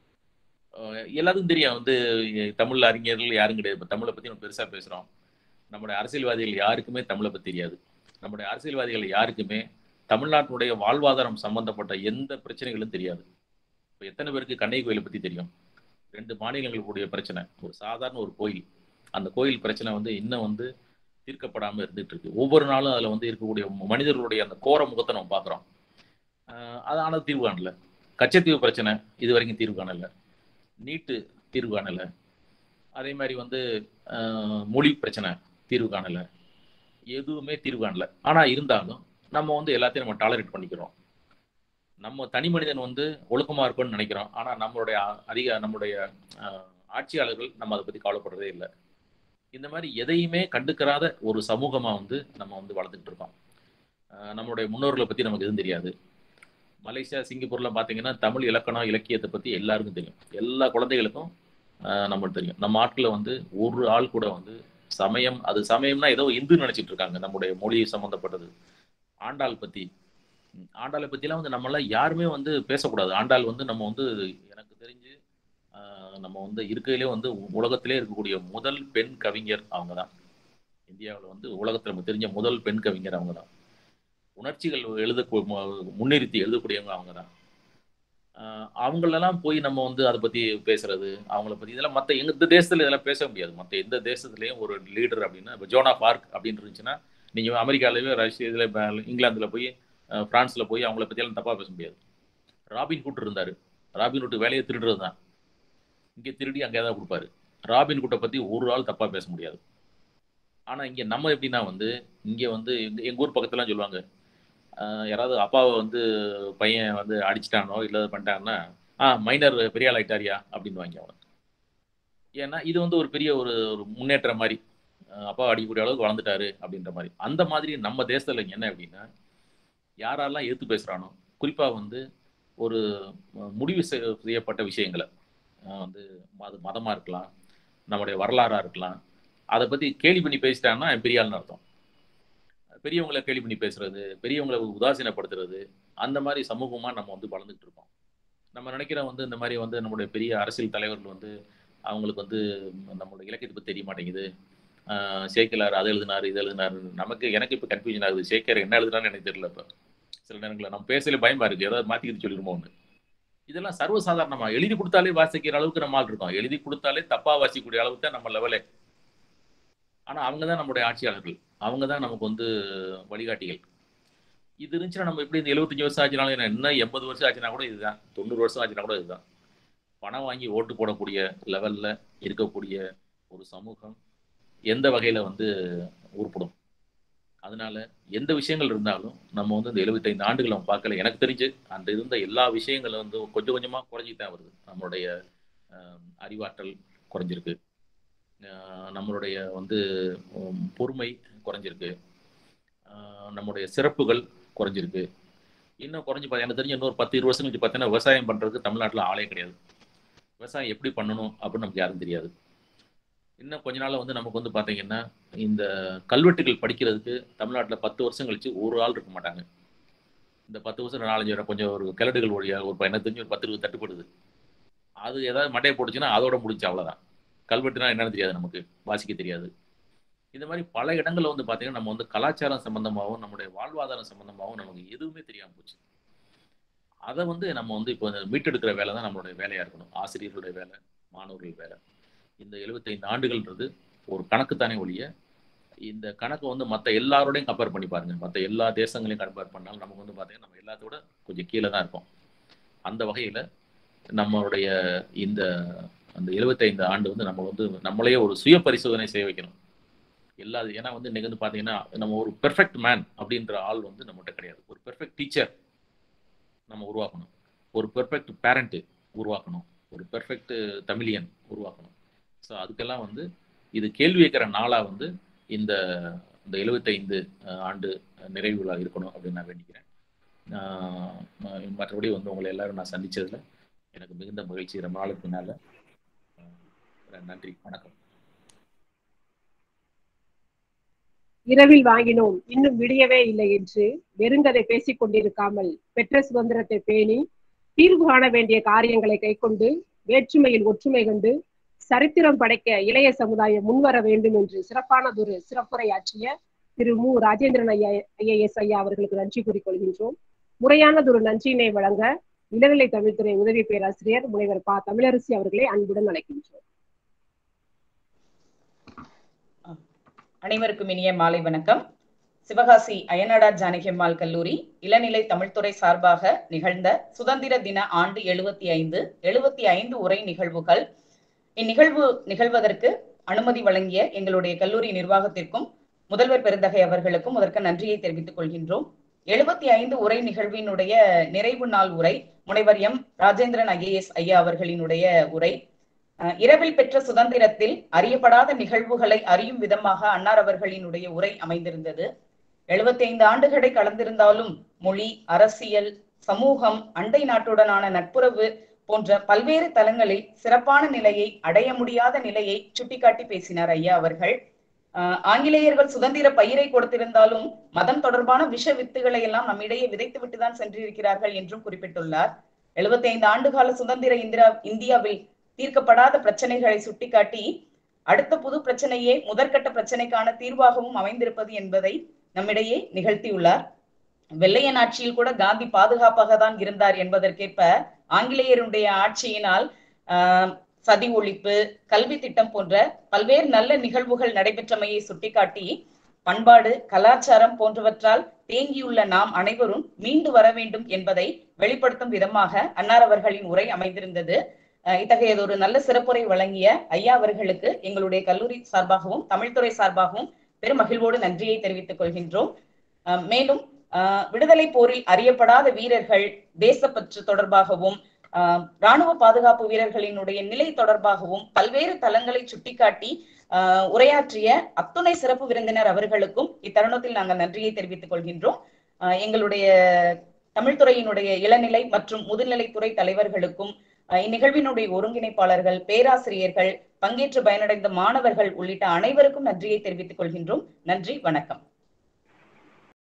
அஹ் எல்லாத்துக்கும் தெரியும் வந்து தமிழ் அறிஞர்கள் யாரும் கிடையாது இப்போ தமிழை பத்தி நம்ம பெருசா பேசுறோம் நம்முடைய அரசியல்வாதிகள் யாருக்குமே தமிழை பத்தி தெரியாது நம்முடைய அரசியல்வாதிகள் யாருக்குமே தமிழ்நாட்டினுடைய வாழ்வாதாரம் சம்பந்தப்பட்ட எந்த பிரச்சனைகளும் தெரியாது இப்போ எத்தனை பேருக்கு கண்ணகி கோயிலை பத்தி தெரியும் ரெண்டு மாநிலங்களுடைய பிரச்சனை ஒரு சாதாரண ஒரு கோயில் அந்த கோயில் பிரச்சனை வந்து இன்னும் வந்து தீர்க்கப்படாம இருந்துட்டு இருக்கு ஒவ்வொரு நாளும் அதுல வந்து இருக்கக்கூடிய மனிதர்களுடைய அந்த கோர முகத்தை நம்ம பார்க்குறோம் அது ஆனது தீர்வு காணல கச்சத்தீவு பிரச்சனை இது வரைக்கும் தீர்வு காணல நீட்டு தீர்வு காணல அதே மாதிரி வந்து ஆஹ், மொழி பிரச்சனை தீர்வு காணல எதுவுமே தீர்வு காணல ஆனா இருந்தாலும் நம்ம வந்து எல்லாத்தையும் நம்ம டாலரேட் பண்ணிக்கிறோம் நம்ம தனி மனிதன் வந்து ஒழுக்கமா இருப்போம்னு நினைக்கிறோம் ஆனா நம்மளுடைய அ- அதிக நம்மளுடைய ஆஹ், ஆட்சியாளர்கள் நம்ம அதை பத்தி கவலைப்படுறதே இல்லை இந்த மாதிரி எதையுமே கண்டுக்கிறாத ஒரு சமூகமா வந்து நம்ம வந்து வளர்த்துக்கிட்டு இருக்கோம் ஆஹ், நம்மளுடைய முன்னோர்களை பத்தி நமக்கு எதுவும் தெரியாது மலேசியா சிங்கப்பூர்ல பாத்தீங்கன்னா தமிழ் இலக்கணம் இலக்கியத்தை பத்தி எல்லாருக்கும் தெரியும் எல்லா குழந்தைகளுக்கும் ஆஹ், நம்மளுக்கு தெரியும் நம்ம ஆட்களை வந்து ஒரு ஆள் கூட வந்து சமயம் அது சமயம்னா ஏதோ இந்து நினைச்சிட்டு இருக்காங்க நம்முடைய மொழி சம்பந்தப்பட்டது ஆண்டாள் பத்தி ம், ஆண்டாளை பத்திலாம் வந்து நம்மளாம் யாருமே வந்து பேசக்கூடாது ஆண்டாள் வந்து நம்ம வந்து எனக்கு தெரிஞ்சு ஆஹ், நம்ம வந்து இருக்கையிலே வந்து உலகத்திலே இருக்கக்கூடிய முதல் பெண் கவிஞர் அவங்க தான் இந்தியாவில் வந்து உலகத்தில் நமக்கு தெரிஞ்ச முதல் பெண் கவிஞர் அவங்க தான் உணர்ச்சிகள் எழுத முன்னிறுத்தி எழுதக்கூடியவங்க அவங்க தான் அவங்களெல்லாம் போய் நம்ம வந்து அதை பத்தி பேசுறது அவங்கள பத்தி இதெல்லாம் மற்ற எங்க இந்த தேசத்துல இதெல்லாம் பேச முடியாது மற்ற எந்த தேசத்துலயும் ஒரு லீடர் அப்படின்னா இப்போ ஜோனா பார்க் அப்படின்னு இருந்துச்சுன்னா நீங்க அமெரிக்காலவே ரஷ்யா இதுல இப்ப இங்கிலாந்துல போய் அஹ், பிரான்ஸ்ல போய் அவங்கள பத்தி எல்லாம் தப்பா பேச முடியாது ராபின் குட் இருந்தாரு ராபின் குட் வேலையை திருடுறது தான் இங்க திருடி அங்கே ஏதாவது கொடுப்பாரு ராபின் குட்டை பத்தி ஒரு ஆள் தப்பா பேச முடியாது ஆனா இங்க நம்ம எப்படின்னா வந்து இங்க வந்து எங்க எங்க ஊர் பக்கத்துலாம் சொல்லுவாங்க ஆஹ் யாராவது அப்பாவை வந்து பையன் வந்து அடிச்சிட்டானோ இல்லை பண்ணிட்டாங்கன்னா ஆ மைனர் பெரிய ஆள் ஆயிட்டாரியா அப்படின்னு வாங்கி அவன் ஏன்னா இது வந்து ஒரு பெரிய ஒரு ஒரு முன்னேற்றம் மாதிரி ஆஹ் அப்பா அடிக்கக்கூடிய அளவுக்கு வளர்ந்துட்டாரு அப்படின்ற மாதிரி அந்த மாதிரி நம்ம தேசத்துல இங்க என்ன அப்படின்னா யாரெல்லாம் ஏத்து பேசுறானோ குறிப்பா வந்து ஒரு அஹ், முடிவு செய்- செய்யப்பட்ட விஷயங்களை ஆஹ் வந்து அது மதமா இருக்கலாம் நம்முடைய வரலாறா இருக்கலாம் அதை பத்தி கேலி பண்ணி பேசிட்டாங்கன்னா அவன் பெரிய ஆள்னு அர்த்தம் பெரியவங்களை கேலி பண்ணி பேசுறது பெரியவங்களை உதாசீனப்படுத்துறது அந்த மாதிரி சமூகமா நம்ம வந்து வளர்ந்துட்டு இருக்கோம் நம்ம நினைக்கிறோம் வந்து இந்த மாதிரி வந்து நம்மளுடைய பெரிய அரசியல் தலைவர்கள் வந்து அவங்களுக்கு வந்து நம்மளோட இலக்கியத்தை பத்தி தெரிய மாட்டேங்குது ஆஹ் சேக்கிலார் அது எழுதினாரு இது எழுதினாரு நமக்கு எனக்கு இப்போ கன்ஃபியூஷன் ஆகுது சேக்கர் என்ன எழுதுனான்னு எனக்கு தெரியல இப்போ சில நேரங்களில் நம்ம பேசல பயமா இருக்கு ஏதாவது மாத்திக்கிட்டு சொல்லிருமோ ஒன்று இதெல்லாம் சர்வசாதாரணமா எழுதி கொடுத்தாலே வாசிக்கிற அளவுக்கு நம்ம ஆள் இருக்கோம் எழுதி கொடுத்தாலே தப்பா வாசிக்கக்கூடிய அளவுக்கு தான் நம்ம லெவலே ஆனா அவங்க தான் நம்மளுடைய ஆட்சியாளர்கள் அவங்க தான் நமக்கு வந்து வழிகாட்டிகள் இது இருந்துச்சுன்னா நம்ம எப்படி இந்த எழுபத்தஞ்சு வருஷம் ஆச்சுனாலும் என்ன இன்னும் எண்பது வருஷம் ஆச்சுன்னா கூட இதுதான் தொண்ணூறு வருஷம் ஆச்சுன்னா கூட இதுதான் பணம் வாங்கி ஓட்டு போடக்கூடிய லெவல்ல இருக்கக்கூடிய ஒரு சமூகம் எந்த வகையில வந்து உருப்படும் அதனால எந்த விஷயங்கள் இருந்தாலும் நம்ம வந்து இந்த எழுபத்தைந்து ஆண்டுகள் நம்ம பார்க்கல எனக்கு தெரிஞ்சு அந்த இருந்த எல்லா விஷயங்களும் வந்து கொஞ்சம் கொஞ்சமா குறைஞ்சிட்டு தான் வருது நம்மளுடைய ஆஹ், அறிவாற்றல் குறைஞ்சிருக்கு ஆஹ், நம்மளுடைய வந்து உம், பொறுமை குறைஞ்சிருக்கு ஆஹ், நம்முடைய சிறப்புகள் குறைஞ்சிருக்கு இன்னும் குறைஞ்சி பா- எனக்கு தெரிஞ்ச இன்னொரு பத்து இருபது வருஷம் கழிச்சு பார்த்தீங்கன்னா விவசாயம் பண்றதுக்கு தமிழ்நாட்டில் ஆளே கிடையாது விவசாயம் எப்படி பண்ணணும் அப்படின்னு நமக்கு யாரும் தெரியாது இன்னும் கொஞ்ச நாள்ல வந்து நமக்கு வந்து பாத்தீங்கன்னா இந்த கல்வெட்டுகள் படிக்கிறதுக்கு தமிழ்நாட்டில் பத்து வருஷம் கழிச்சு ஒரு ஆள் இருக்க மாட்டாங்க இந்த பத்து வருஷம் நாலஞ்சு வரை கொஞ்சம் ஒரு கிழடுகள் வழியா ஒரு எனக்கு தெரிஞ்சு ஒரு பத்து இருபது தட்டுப்படுது அது ஏதாவது மட்டையை போட்டுச்சுன்னா அதோட முடிஞ்சு அவ்வளவுதான் கல்வெட்டுனா என்னன்னு தெரியாது நமக்கு வாசிக்க தெரியாது இந்த மாதிரி பல இடங்கள்ல வந்து பாத்தீங்கன்னா நம்ம வந்து கலாச்சாரம் சம்பந்தமாகவும் நம்முடைய வாழ்வாதாரம் சம்பந்தமாகவும் நமக்கு எதுவுமே தெரியாம போச்சு அதை வந்து நம்ம வந்து இப்போ இந்த மீட்டெடுக்கிற வேலை தான் நம்மளுடைய வேலையா இருக்கணும் ஆசிரியர்களுடைய வேலை மாணவர்கள் வேலை இந்த 75 ஆண்டுகள்ன்றது ஒரு கணக்கு தானே ஒழிய இந்த கணக்கு வந்து மற்ற எல்லாரோடையும் கம்பேர் பண்ணி பாருங்க மற்ற எல்லா தேசங்களையும் கம்பேர் பண்ணாலும் நமக்கு வந்து பார்த்தீங்கன்னா நம்ம எல்லாத்தோட கொஞ்சம் கீழே தான் இருப்போம் அந்த வகையில் நம்மளுடைய இந்த அந்த 75 ஆண்டு வந்து நம்ம வந்து நம்மளையே ஒரு சுய பரிசோதனை செய்ய வைக்கணும் எல்லா ஏன்னா வந்து இன்னைக்கு வந்து பார்த்தீங்கன்னா நம்ம ஒரு பெர்ஃபெக்ட் மேன் அப்படின்ற ஆள் வந்து நம்மகிட்ட கிடையாது ஒரு பெர்ஃபெக்ட் டீச்சர் நம்ம உருவாக்கணும் ஒரு பெர்ஃபெக்ட் பேரண்ட்டு உருவாக்கணும் ஒரு பெர்ஃபெக்ட் தமிழியன் உருவாக்கணும் ஸோ அதுக்கெல்லாம் வந்து இது கேள்வி கேட்குற நாளாக வந்து இந்த இந்த எழுபத்தைந்து ஆண்டு நிறைவு விழா இருக்கணும் அப்படின்னு நான் வேண்டிக்கிறேன் ஆஹ் மற்றபடி வந்து உங்களை எல்லாரும் நான் சந்திச்சதுல எனக்கு மிகுந்த மகிழ்ச்சி ரொம்ப நாளுக்கு பின்னால வரேன் நன்றி வணக்கம் இரவில் வாங்கினோம் இன்னும் விடியவே இல்லை என்று வெறுங்கதை பேசிக் கொண்டிருக்காமல் பெற்ற சுதந்திரத்தை பேணி தீர்வு காண வேண்டிய காரியங்களை கைக்கொண்டு வேற்றுமையில் ஒற்றுமை கண்டு சரித்திரம் படைக்க இளைய சமுதாயம் முன்வர வேண்டும் என்று சிறப்பானதொரு சிறப்புரையாற்றிய திரு மு ராஜேந்திரன் ஐயா ஐஏஎஸ் ஐயா அவர்களுக்கு நன்றி கூறிக்கொள்கின்றோம் முறையானதொரு நன்றியினை வழங்க இளநிலை தமிழ்துறை உதவி பேராசிரியர் முனைவர் பா தமிழரசி அவர்களை அன்புடன் அழைக்கின்றோம் அனைவருக்கும் இனிய மாலை வணக்கம் சிவகாசி அயனடார் ஜானகியம்மாள் கல்லூரி இளநிலை தமிழ்துறை சார்பாக நிகழ்ந்த சுதந்திர தின ஆண்டு எழுபத்தி ஐந்து எழுபத்தி ஐந்து உரை நிகழ்வுகள் இந்நிகழ்வு நிகழ்வதற்கு அனுமதி வழங்கிய எங்களுடைய கல்லூரி நிர்வாகத்திற்கும் முதல்வர் பெருந்தகை அவர்களுக்கும் முதற்க நன்றியை தெரிவித்துக் கொள்கின்றோம் எழுபத்தி ஐந்து உரை நிகழ்வினுடைய நிறைவு நாள் உரை முனைவர் எம் ராஜேந்திரன் ஐஏஎஸ் ஐயா அவர்களினுடைய உரை இரவில் பெற்ற சுதந்திரத்தில் அறியப்படாத நிகழ்வுகளை அறியும் விதமாக அன்னார் அவர்களினுடைய உரை அமைந்திருந்தது எழுபத்தி ஐந்து ஆண்டுகளை கலந்திருந்தாலும் மொழி அரசியல் சமூகம் அண்டை நாட்டுடனான நட்புறவு போன்ற பல்வேறு தலங்களில் சிறப்பான நிலையை அடைய முடியாத நிலையை சுட்டிக்காட்டி பேசினார் ஐயா அவர்கள் ஆங்கிலேயர்கள் சுதந்திர பயிரை கொடுத்திருந்தாலும் மதம் தொடர்பான விஷ வித்துகளை எல்லாம் நம்மிடையே விதைத்து விட்டுதான் சென்றிருக்கிறார்கள் என்றும் குறிப்பிட்டுள்ளார் எழுபத்தி ஐந்து ஆண்டுகால சுதந்திர இந்திரா இந்தியாவில் தீர்க்கப்படாத பிரச்சனைகளை சுட்டிக்காட்டி அடுத்த புது பிரச்சனையே முதற்கட்ட பிரச்சனைக்கான தீர்வாகவும் அமைந்திருப்பது என்பதை நம்மிடையே நிகழ்த்தியுள்ளார் வெள்ளையன் ஆட்சியில் கூட காந்தி பாதுகாப்பாக தான் இருந்தார் என்பதற்கேற்ப ஆங்கிலேயருடைய ஆட்சியினால் ஆஹ் சதி ஒழிப்பு கல்வி திட்டம் போன்ற பல்வேறு நல்ல நிகழ்வுகள் நடைபெற்றமையை சுட்டிக்காட்டி பண்பாடு கலாச்சாரம் போன்றவற்றால் தேங்கியுள்ள நாம் அனைவரும் மீண்டு வர வேண்டும் என்பதை வெளிப்படுத்தும் விதமாக அன்னார் அவர்களின் உரை அமைந்திருந்தது இத்தகையதொரு நல்ல சிறப்புரை வழங்கிய ஐயா அவர்களுக்கு எங்களுடைய கல்லூரி சார்பாகவும் தமிழ்துறை சார்பாகவும் பெரும் மகிழ்வோடு நன்றியை தெரிவித்துக் கொள்கின்றோம் மேலும் விடுதலை போரில் அறியப்படாத வீரர்கள் தேசப்பற்று தொடர்பாகவும் ராணுவ பாதுகாப்பு வீரர்களினுடைய நிலை தொடர்பாகவும் பல்வேறு தளங்களை சுட்டிக்காட்டி உரையாற்றிய அத்துணை சிறப்பு விருந்தினர் அவர்களுக்கும் இத்தருணத்தில் நாங்கள் நன்றியை தெரிவித்துக் கொள்கின்றோம் எங்களுடைய தமிழ்துறையினுடைய இளநிலை மற்றும் முதுநிலைத்துறை தலைவர்களுக்கும் இந்நிகழ்வினுடைய ஒருங்கிணைப்பாளர்கள் பேராசிரியர்கள் பங்கேற்று பயனடைந்த மாணவர்கள் உள்ளிட்ட அனைவருக்கும் நன்றியை தெரிவித்துக் கொள்கின்றோம் நன்றி வணக்கம்